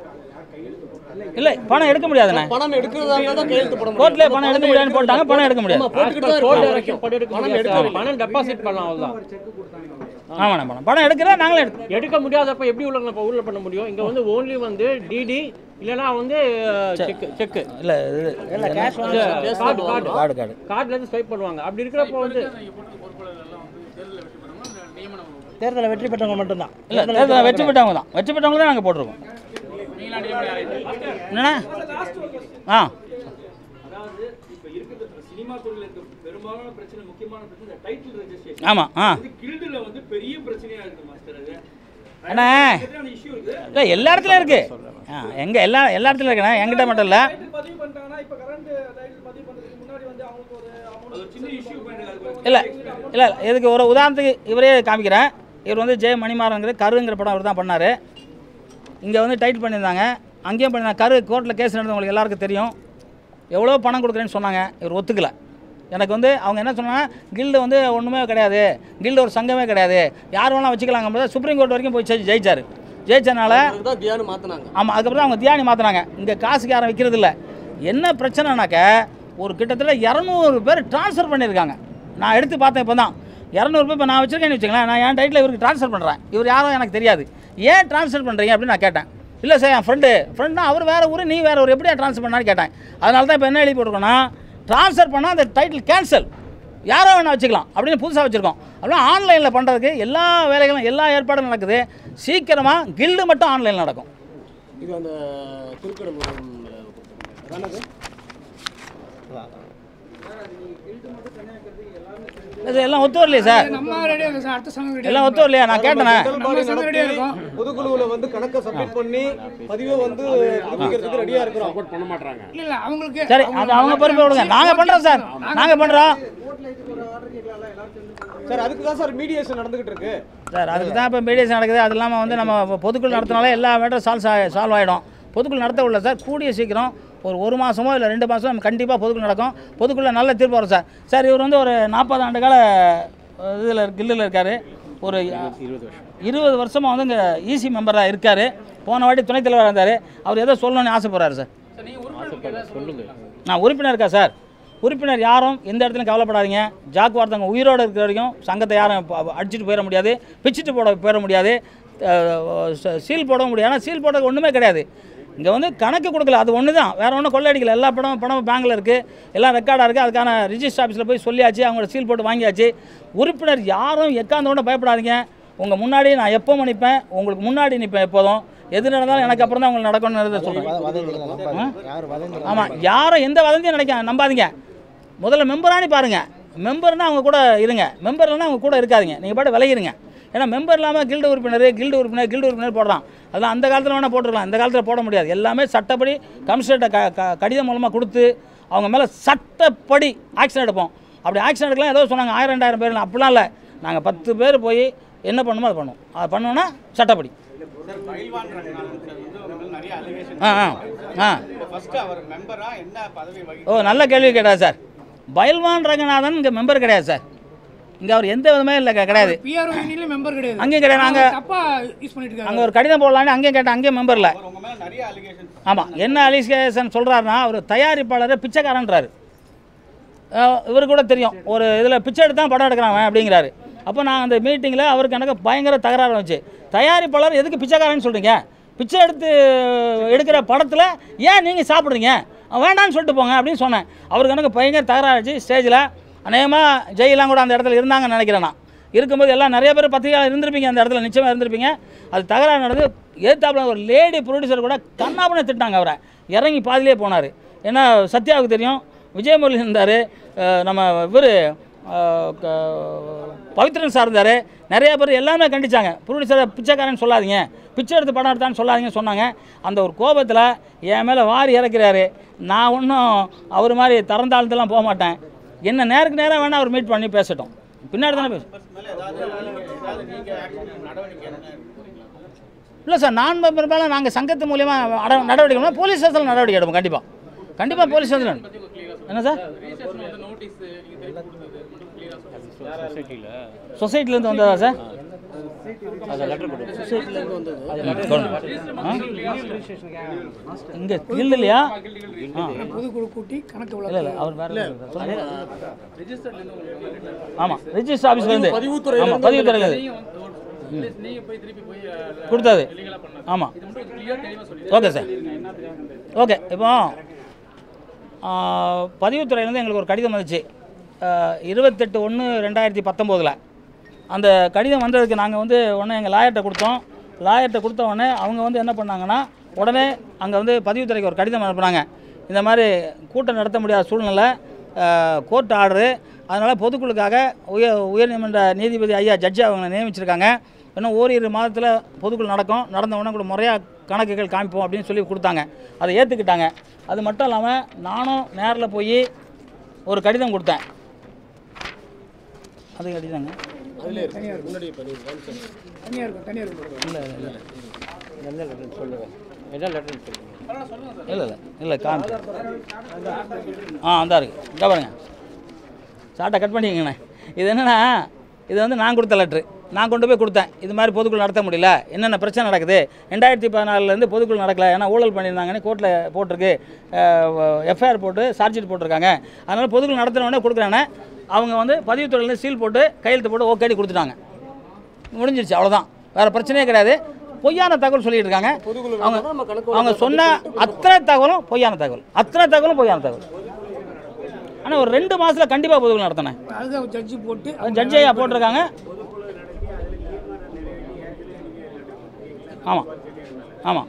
இல்லை பணம் எடுக்க முடியாதுண்ணே பணம் எடுக்கிறதா இருந்தா தான் கையெழுத்து போட முடியும். கோர்ட்லேயே பணம் எடுக்க முடியாதுன்னு போட்டாங்க பணம் எடுக்க முடியாது ஆமா, போட்டுக்கிட்டு தான் இருக்கோம். பணம் எடுக்க பணம் டெபாசிட் பண்ணலாம் அவ்வளோதான் ஆமாண்ணே பணம் பணம் எடுக்கிற நாங்களே எடுத்து எடுக்க முடியாதப்ப எப்படி உள்ள நம்ம ஊரில் பண்ண முடியும் இங்கே வந்து ஓன்லி வந்து டிடி இல்லைன்னா வந்து செக் செக்கு இல்லை இது இல்லை கேஷ் வாங்க கார்டு கார்டு கார்டு கார்டு கார்டுல இருந்து ஸ்வைப் பண்ணுவாங்க அப்படி இருக்கிறப்போ வந்து நீங்க போட்டு பொறுப்பாளர்கள் எல்லாம் வந்து தேர்தலில் வெற்றி பெறணும் நியமனம் தேர்தலில் வெற்றி பெற்றவங்க மட்டும்தான் இல்லை தேர்தலில் வெற்றி பெற்றவங்க தான் வெற்றி பெற்றவங்க தான் நாங்கள் போட்டிருக்கோம் நீங்களா நியமனம் ஆயிடுச்சு என்னண்ணா ஆ அதாவது இப்ப இருக்கிற சினிமா துறையில இருக்க பெரும்பாலான பிரச்சனை முக்கியமான பிரச்சனை இந்த டைட்டில் ரெஜிஸ்ட்ரேஷன் ஆமாம் ஆ இது கில்டுல வந்து பெரிய பிரச்சனையா இருக்கு மாஸ்டர் அது அண்ணா இஷ்யூ இருக்கு இல்லை எல்லா இடத்துலையும் இருக்குது ஆ எங்கே எல்லா எல்லா இடத்துலையும் இருக்குண்ணே என்கிட்ட மட்டும் இல்லை டைட்டில் பதிவு பண்ணிட்டாங்கன்னா இப்போ கரண்ட் டைட்டில் பதிவு பண்ணுறதுக்கு முன்னாடி வந்து அவங்களுக்கு ஒரு அது ஒரு சின்ன இஷ்யூ பண்ணுங்க அது இல்லை இல்லை இதுக்கு ஒரு உதாரணத்துக்கு இவரே காமிக்கிறேன் இவர் வந்து ஜெய மணிமாறங்கிற கருங்கிற படம் அவர் தான் பண்ணார் இங்கே வந்து டைட்டில் பண்ணியிருந்தாங்க அங்கேயும் பண்ணி கரு கோர்ட்டில் கேஸ் நடந்தது உங்களுக்கு எல்லாருக்கும் தெரியும் எவ்வளோ பணம் கொடுக்குறேன்னு சொன்னாங்க இவர் ஒத்துக்கல எனக்கு வந்து அவங்க என்ன சொன்னாங்க கில்டு வந்து ஒன்றுமே கிடையாது கில்டு ஒரு சங்கமே கிடையாது யார் வேணால் வச்சுக்கலாங்க சுப்ரீம் கோர்ட் வரைக்கும் போய் ஜெயி- ஜெயிச்சாரு ஜெயிச்சனால அதுக்கு தான் தியானு மாத்தினாங்க ஆமாம் அதுக்கப்புறம் அவங்க தியானி மாற்றினாங்க இங்கே காசுக்கு யாரும் வைக்கிறது இல்லை என்ன பிரச்சனைனாக்க ஒரு கிட்டத்தட்ட இரநூறு பேர் ட்ரான்ஸ்ஃபர் பண்ணியிருக்காங்க நான் எடுத்து பார்த்தேன் இப்போ தான் இரநூறு பேர் இப்போ நான் வச்சுருக்கேன்னு வச்சுங்களேன் நான் என் டைட்டில் இவருக்கு ட்ரான்ஸ்ஃபர் பண்ணுறேன் இவர் யாரும் எனக்கு தெரியாது ஏன் ட்ரான்ஸ்ஃபர் பண்ணுறீங்க அப்படின்னு நான் கேட்டேன் இல்லை சார் என் ஃப்ரெண்டு ஃப்ரெண்ட்னா அவர் வேறு ஊர் நீ வேறு ஊர் எப்படியா ட்ரான்ஸ்ஃபர் பண்ணான்னு கேட்டேன் அதனால தான் இப்போ என்ன எழுதி போட்டிருக்கோன்னா ட்ரான்ஸ்ஃபர் பண்ணால் அந்த டைட்டில் கேன்சல் யாரோ வேணா வச்சுக்கலாம் அப்படின்னு புதுசாக வச்சுருக்கோம் அப்படின்னா ஆன்லைனில் பண்ணுறதுக்கு எல்லா வேலைகளும் எல்லா ஏற்பாடும் நடக்குது சீக்கிரமாக கில்டு மட்டும் ஆன்லைனில் நடக்கும் இது அந்த திருக்கடலூர் அதானது இது எல்லாம் ஒத்து வரலையே சார் நம்ம ரெடியாக இருக்கும் சார் அடுத்த சங்கம் ரெடியாக எல்லாம் ஒத்து வரலையா நான் கேட்டேனே நம்ம சங்கம் ரெடியாக இருக்கும் பொதுக்குழுவுல வந்து கணக்கை சப்மிட் பண்ணி பதிவை வந்து புதுப்பிக்கிறதுக்கு ரெடியா இருக்கிறோம் சப்போர்ட் பண்ண மாட்டாங்க இல்லை இல்லை அவங்களுக்கு சரி அது அவங்க பொறுப்பு விடுங்க நாங்கள் பண்ணுறோம் சார் நாங்கள் பண்ணுறோம் சார் அதுக்கு தான் சார் மீடியேஷன் நடந்துகிட்டு இருக்கு சார் அதுக்கு தான் இப்போ மீடியேஷன் நடக்குது அது இல்லாமல் வந்து நம்ம பொதுக்குழு நடத்தினாலே எல்லா மேட்டரும் சால்வ் சால்வ் ஆகிடும் பொதுக்குழு நடத்த உள்ள சார் கூடிய சீக்கிரம் ஒரு ஒரு மாதமோ இல்லை ரெண்டு மாதமோ நம்ம கண்டிப்பாக பொதுக்குழு நடக்கும் பொதுக்குள்ள நல்ல தீர்ப்பு வரும் சார் சார் இவர் வந்து ஒரு நாற்பது ஆண்டு கால இதில் கில்லில் இருக்கார் ஒரு இருபது வருஷமாக வந்து இங்கே ஈசி மெம்பராக இருக்கார் போன வாட்டி துணைத் தலைவராக இருந்தார் அவர் ஏதோ சொல்லணும்னு ஆசைப்படுறாரு சார் சார் நீங்கள் உறுப்பினருக்கு ஏதாவது சொல்லுங்க நான் உறுப்பினர் இருக்கா சார் உறுப்பினர் யாரும் எந்த இடத்துலையும் கவலைப்படாதீங்க ஜாக் வார்த்தவங்க உயிரோடு இருக்கிற வரைக்கும் சங்கத்தை யாரும் ப- அடிச்சிட்டு போயிட முடியாது பிச்சுட்டு போட போயிட முடியாது அஹ், ச- சீல் போட முடியாது ஆனால் சீல் போடுறதுக்கு ஒன்றுமே கிடையாது இங்கே வந்து கணக்கு கொடுக்கல அது ஒன்று தான் வேறு ஒன்றும் கொள்ளையடிக்கல எல்லா பணமும் பணம் பேங்கில் இருக்குது எல்லாம் ரெக்கார்டாக இருக்குது அதுக்கான ரிஜிஸ்டர் ஆஃபீஸில் போய் சொல்லியாச்சு அவங்களோட சீல் போட்டு வாங்கியாச்சு உறுப்பினர் யாரும் எக்காந்த கூட பயப்படாதீங்க உங்கள் முன்னாடி நான் எப்போ நிற்பேன் உங்களுக்கு முன்னாடி நிற்பேன் எப்போதும் எது நடந்தாலும் எனக்கு அப்புறம் தான் உங்களுக்கு நடக்கணும்னு சொல்கிறேன் வத- வதந்திகளை நம்பாதீங்க. யார் வதந்தி ஆமாம் யாரும் எந்த வதந்தியும் நினைக்க நம்பாதீங்க முதல்ல மெம்பரானி பாருங்கள் மெம்பர்னா அவங்க கூட இருங்க மெம்பர் இல்லைன்னா அவங்க கூட இருக்காதீங்க நீங்கள் பாட்டு விலகிருங்க ஏன்னா மெம்பர் இல்லாமல் கில்டு உறுப்பினர் கில்டு உறுப்பினர் கில்டு உறுப்பினர் போடலாம் அதெல்லாம் அந்த காலத்தில் வேணால் போட்டுருக்கலாம் இந்த காலத்தில் போட முடியாது எல்லாமே சட்டப்படி கமிஷனர்கிட்ட க க- கடிதம் மூலமாக கொடுத்து அவங்க மேலே சட்டப்படி ஆக்ஷன் எடுப்போம் அப்படி ஆக்ஷன் எடுக்கலாம் ஏதோ சொன்னாங்க ஆயிரம் ரெண்டாயிரம் பேர் அப்படிலாம் இல்லை நாங்கள் பத்து பேர் போய் என்ன பண்ணுமோ அதை பண்ணுவோம் அது பண்ணோன்னா சட்டப்படி சார் பயில்வான் ரங்கநாதன் சார் வந்து உங்க மேல நிறைய அலிகேஷன் ஆ ஆ ஆ ஃபர்ஸ்ட் அவர் மெம்பரா என்ன பதவி வகி ஓ நல்ல கேள்வி கேட்டார் சார் பயில்வான் ரங்கநாதன் இங்கே மெம்பர் கிடையாது சார் இங்கே அவர் எந்த விதமே இல்லை கிடையாது பிஆர்ஓ யூனியன்ல மெம்பர் கிடையாது அங்கேயும் கிடையாது நாங்கள் அவர் தப்பா யூஸ் பண்ணிட்டு இருக்காரு அங்கே ஒரு கடிதம் போடலான்னு அங்கேயும் கேட்டேன் அங்கேயும் மெம்பர் இல்லை அவர் உங்க மேல நிறைய அலிகேஷன் ஆமாம் என்ன அலிகேஷன் சொல்கிறாருன்னா அவர் தயாரிப்பாளர் பிச்சைக்காரன்றாரு அஹ் இவரு கூட தெரியும் ஒரு இதில் பிச்சை எடுத்து தான் படம் எடுக்கிறான் அவன் அப்படிங்கிறாரு அப்போ நான் அந்த மீட்டிங்கில் அவருக்கு எனக்கு பயங்கர தகராறு வந்துச்சு தயாரிப்பாளர் எதுக்கு பிச்சைக்காரன்னு சொல்கிறீங்க பிச்சை எடுத்து எடுக்கிற படத்தில் ஏன் நீங்கள் சாப்பிட்றீங்க அவன் வேண்டான்னு சொல்லிட்டு போங்க அப்படின்னு சொன்னேன் அவருக்கு எனக்கு பயங்கர தகராறுச்சு ஸ்டேஜில் அநேகமாக ஜெயிலாம் கூட அந்த இடத்துல இருந்தாங்கன்னு நினைக்கிறேன் நான் இருக்கும்போது எல்லாம் நிறைய பேர் பத்திரிகையாளர் இருந்திருப்பீங்க அந்த இடத்துல நிச்சயமாக இருந்திருப்பீங்க அது தகராறு நடந்து எதிர்த்தாப்புல ஒரு லேடி ப்ரொடியூசர் கூட கண்ணாபுன திட்டாங்க அவரை இறங்கி பாதியிலே போனார் ஏன்னா சத்யாவுக்கு தெரியும் விஜயமுரளி இருந்தார் நம்ம இவர் பவித்ரன் சார் இருந்தார் நிறைய பேர் எல்லாமே கண்டிச்சாங்க ப்ரொடியூசரை பிச்சைக்காரன் சொல்லாதீங்க பிச்சை எடுத்து படம் எடுத்தான்னு சொல்லாதீங்கன்னு சொன்னாங்க அந்த ஒரு கோபத்தில் என் மேலே வாரி இறக்கிறாரு நான் ஒன்றும் அவர் மாதிரி திறந்தாழ்ந்தெல்லாம் போக மாட்டேன் என்ன நேருக்கு நேராக வேணால் அவர் மீட் பண்ணி பேசட்டும் பின்னாடி தானே பேச மேல ஏதாவது ஏதாவது நீங்க action நடவடிக்கை என்ன எடுக்கிறீங்களா? இல்லை சார் நான் மெம்பர் மேலே நாங்கள் சங்கத்து மூலியமா அட- நடவடிக்கை எடுப்போம் போலீஸ் ஸ்டேஷனில் நடவடிக்கை எடுப்போம் கண்டிப்பாக கண்டிப்பாக போலீஸ் ஸ்டேஷனில் என்ன சார் நோட்டீஸ் நீங்க திருப்பி கொடுத்தது மட்டும் clear ஆ சொல்லுங்க. சொசைட்டியில் சொசைட்டிலேருந்து வந்ததா சார் அதை லெட்டர் கொடுக்கும் சொசைட்டிலேருந்து வந்தது இங்கே கில் இல்லையா ஆ பொதுக்குழு கூட்டி கணக்கு இல்லை வழக்கு இல்லை அவர் வேறு ஆமாம் ரிஜிஸ்டர் ஆஃபீஸ்லேருந்து பதிவுத்துறையில ஆமாம் பதிவுத்துறையில் நீங்க வந்து ஒரு- நீங்க போய் திருப்பி போய் அஹ், கொடுத்தாது illegal ஆ பண்ணாது. ஆமாம் இது மட்டும் clear ஆ தெளிவா சொல்லி ஓகே சார் ஓகே இப்போ ஆ, பதிவுத்துறையிலேருந்து எங்களுக்கு ஒரு கடிதம் வந்துச்சு ஆ, இருபத்தெட்டு ஒன்று ரெண்டாயிரத்தி பத்தொம்போதில் அந்த கடிதம் வந்ததுக்கு நாங்கள் வந்து உடனே எங்கள் லாயர்கிட்ட கொடுத்தோம் லாயர்கிட்ட கொடுத்த உடனே அவங்க வந்து என்ன பண்ணாங்கன்னா உடனே அங்கே வந்து பதிவுத்துறைக்கு ஒரு கடிதம் அனுப்புனாங்க இந்த மாதிரி கூட்டம் நடத்த முடியாத சூழ்நிலை கோர்ட் ஆர்டரு அதனால் பொதுக்குழுக்காக உயர் உயர்நீதிமன்ற நீதிபதி ஐயா ஜட்ஜி அவங்க நியமிச்சிருக்காங்க இன்னும் ஓரிரு மாதத்தில் பொதுக்குழு நடக்கும் நடந்த உடனே கூட முறையாக கணக்குகள் காமிப்போம் அப்படின்னு சொல்லி கொடுத்தாங்க அதை ஏற்றுக்கிட்டாங்க அது மட்டும் இல்லாமல் நானும் நேரில் போய் ஒரு கடிதம் கொடுத்தேன் அது கடிதங்க அதிலே இருக்கு முன்னாடி பண்ணியிருக்கான்னு சொல்லி தனியா இருக்கும் தனியா இருக்கும் இல்லை இல்லை என்ன லெட்டர்னு சொல்லுங்கள் என்ன லெட்டர்னு சொல்லுங்கள் இல்லை இல்லை இல்லை காமி ஆ அந்த இருக்கு இங்கே பாருங்க சாட்டை கட் பண்ணிக்கங்கண்ணே இது என்னென்னா இது வந்து நான் கொடுத்த லெட்ரு நான் கொண்டு போய் கொடுத்தேன் இது மாதிரி பொதுக்குழு நடத்த முடியல என்னென்ன பிரச்சனை நடக்குது ரெண்டாயிரத்தி பதினாலுலேருந்து பொதுக்குழு நடக்கல ஏன்னா ஊழல் பண்ணியிருந்தாங்கன்னு கோர்ட்டில் போட்டிருக்கு எஃப்ஐஆர் போட்டு சார்ஜ் போட்டிருக்காங்க அதனால் பொதுக்குழு நடத்தினோடனே கொடுக்குறானே அவங்க வந்து பதிவுத்துறையிலேருந்து சீல் போட்டு கையெழுத்து போட்டு ஓகேடி கொடுத்துட்டாங்க முடிஞ்சிருச்சு அவ்வளோதான் வேறு பிரச்சனையே கிடையாது பொய்யான தகவல் சொல்லிட்டு இருக்காங்க அவங்க நம்ம கணக்கு அவங்க சொன்ன அத்தனை தகவலும் பொய்யான தகவல் அத்தனை தகவலும் பொய்யான தகவல் ஆனால் ஒரு ரெண்டு மாதத்தில் கண்டிப்பாக பொதுக்குழு நடத்தினேன் அதுதான் ஜட்ஜி போட்டு அது ஜட்ஜி ஐயா போட்டிருக்காங்க ஆமாம் ஆமாம்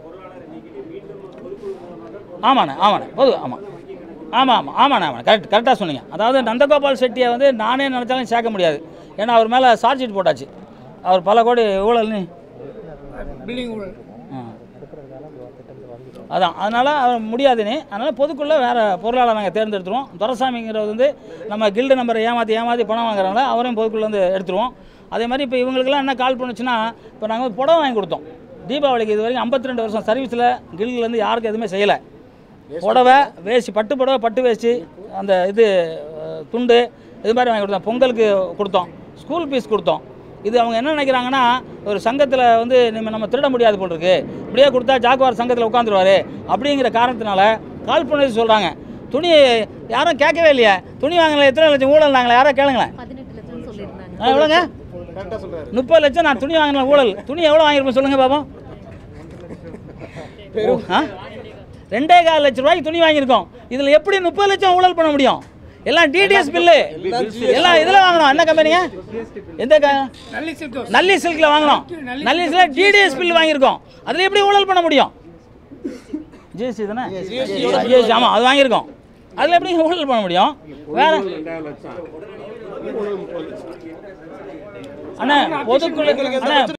ஆமாண்ணே ஆமாண்ணே பொது ஆமாம் ஆமாம் ஆமாம் ஆமாண்ணே ஆமாண்ணே கரெக்ட் கரெக்டாக சொன்னீங்க அதாவது நந்தகோபால் செட்டியை வந்து நானே நினச்சாலும் சேர்க்க முடியாது ஏன்னா அவர் மேலே சார்ஜ் போட்டாச்சு அவர் பல கோடி ஊழல்னு பில்டிங் ஊழல் ஆ. அதான் அதனால் அவர் முடியாதுன்னு அதனால் பொதுக்குள்ளே வேறு பொருளாளர் நாங்கள் தேர்ந்தெடுத்துருவோம் துரசாமிங்கிறது வந்து நம்ம கில்டு நம்பரை ஏமாற்றி ஏமாற்றி பணம் வாங்குறனால அவரையும் பொதுக்குள்ள வந்து எடுத்துருவோம் அதே மாதிரி இப்போ இவங்களுக்கெல்லாம் என்ன கால் பண்ணுச்சுன்னா இப்போ நாங்கள் வந்து புடவை வாங்கி கொடுத்தோம் தீபாவளிக்கு இது வரைக்கும் 52 வருஷம் சர்வீஸில் கில்டுலேருந்து யாருக்கும் எதுவுமே செய்யலை புடவை வேஷ்டி பட்டு புடவை பட்டு வேஷ்டி அந்த இது அஹ், துண்டு இது மாதிரி வாங்கி கொடுத்தோம் பொங்கலுக்கு கொடுத்தோம் ஸ்கூல் ஃபீஸ் கொடுத்தோம் இது அவங்க என்ன நினைக்கிறாங்கன்னா ஒரு சங்கத்தில் வந்து நம்ம நம்ம திருட முடியாது போல் இருக்கு இப்படியே கொடுத்தா ஜாக்குவார் சங்கத்தில் உட்காந்துருவாரு அப்படிங்கிற காரணத்தினால கால் பண்ணி சொல்கிறாங்க துணி யாரும் கேட்கவே இல்லையே துணி வாங்கல எத்தனை லட்சம் ஊழல் நாங்களே யாரோ கேளுங்களேன் பதினெட்டு லட்சம் சொல்லியிருந்தாங்க ஆ, எவ்வளோங்க கரெக்டாக சொல்கிறாரு முப்பது லட்சம் நான் துணி வாங்கின ஊழல் துணி எவ்வளோ வாங்கியிருப்பேன் சொல்லுங்கள் பாப்போம் ஆ ரெண்டே கால் லட்ச ரூபாய்க்கு துணி வாங்கியிருக்கோம் இதில் எப்படி முப்பது லட்சம் ஊழல் பண்ண முடியும் எல்லாம் டிடிஎஸ் பில்லு எல்லாம் இதில் வாங்கணும் என்ன கம்பெனிங்க எந்த க நல்லி சில்க் நல்லி சில்கில் வாங்கினோம் நல்லி சில்கில் டிடிஎஸ் பில் வாங்கியிருக்கோம் அதில் எப்படி ஊழல் பண்ண முடியும் ஜிஎஸ்டி தானே ஜிஎஸ்டி ஆமாம் அது வாங்கியிருக்கோம் அதில் எப்படி ஊழல் பண்ண முடியும் வேற ரெண்டாயிரம் லட்சம் அண்ணா பொதுக்குழு அண்ணா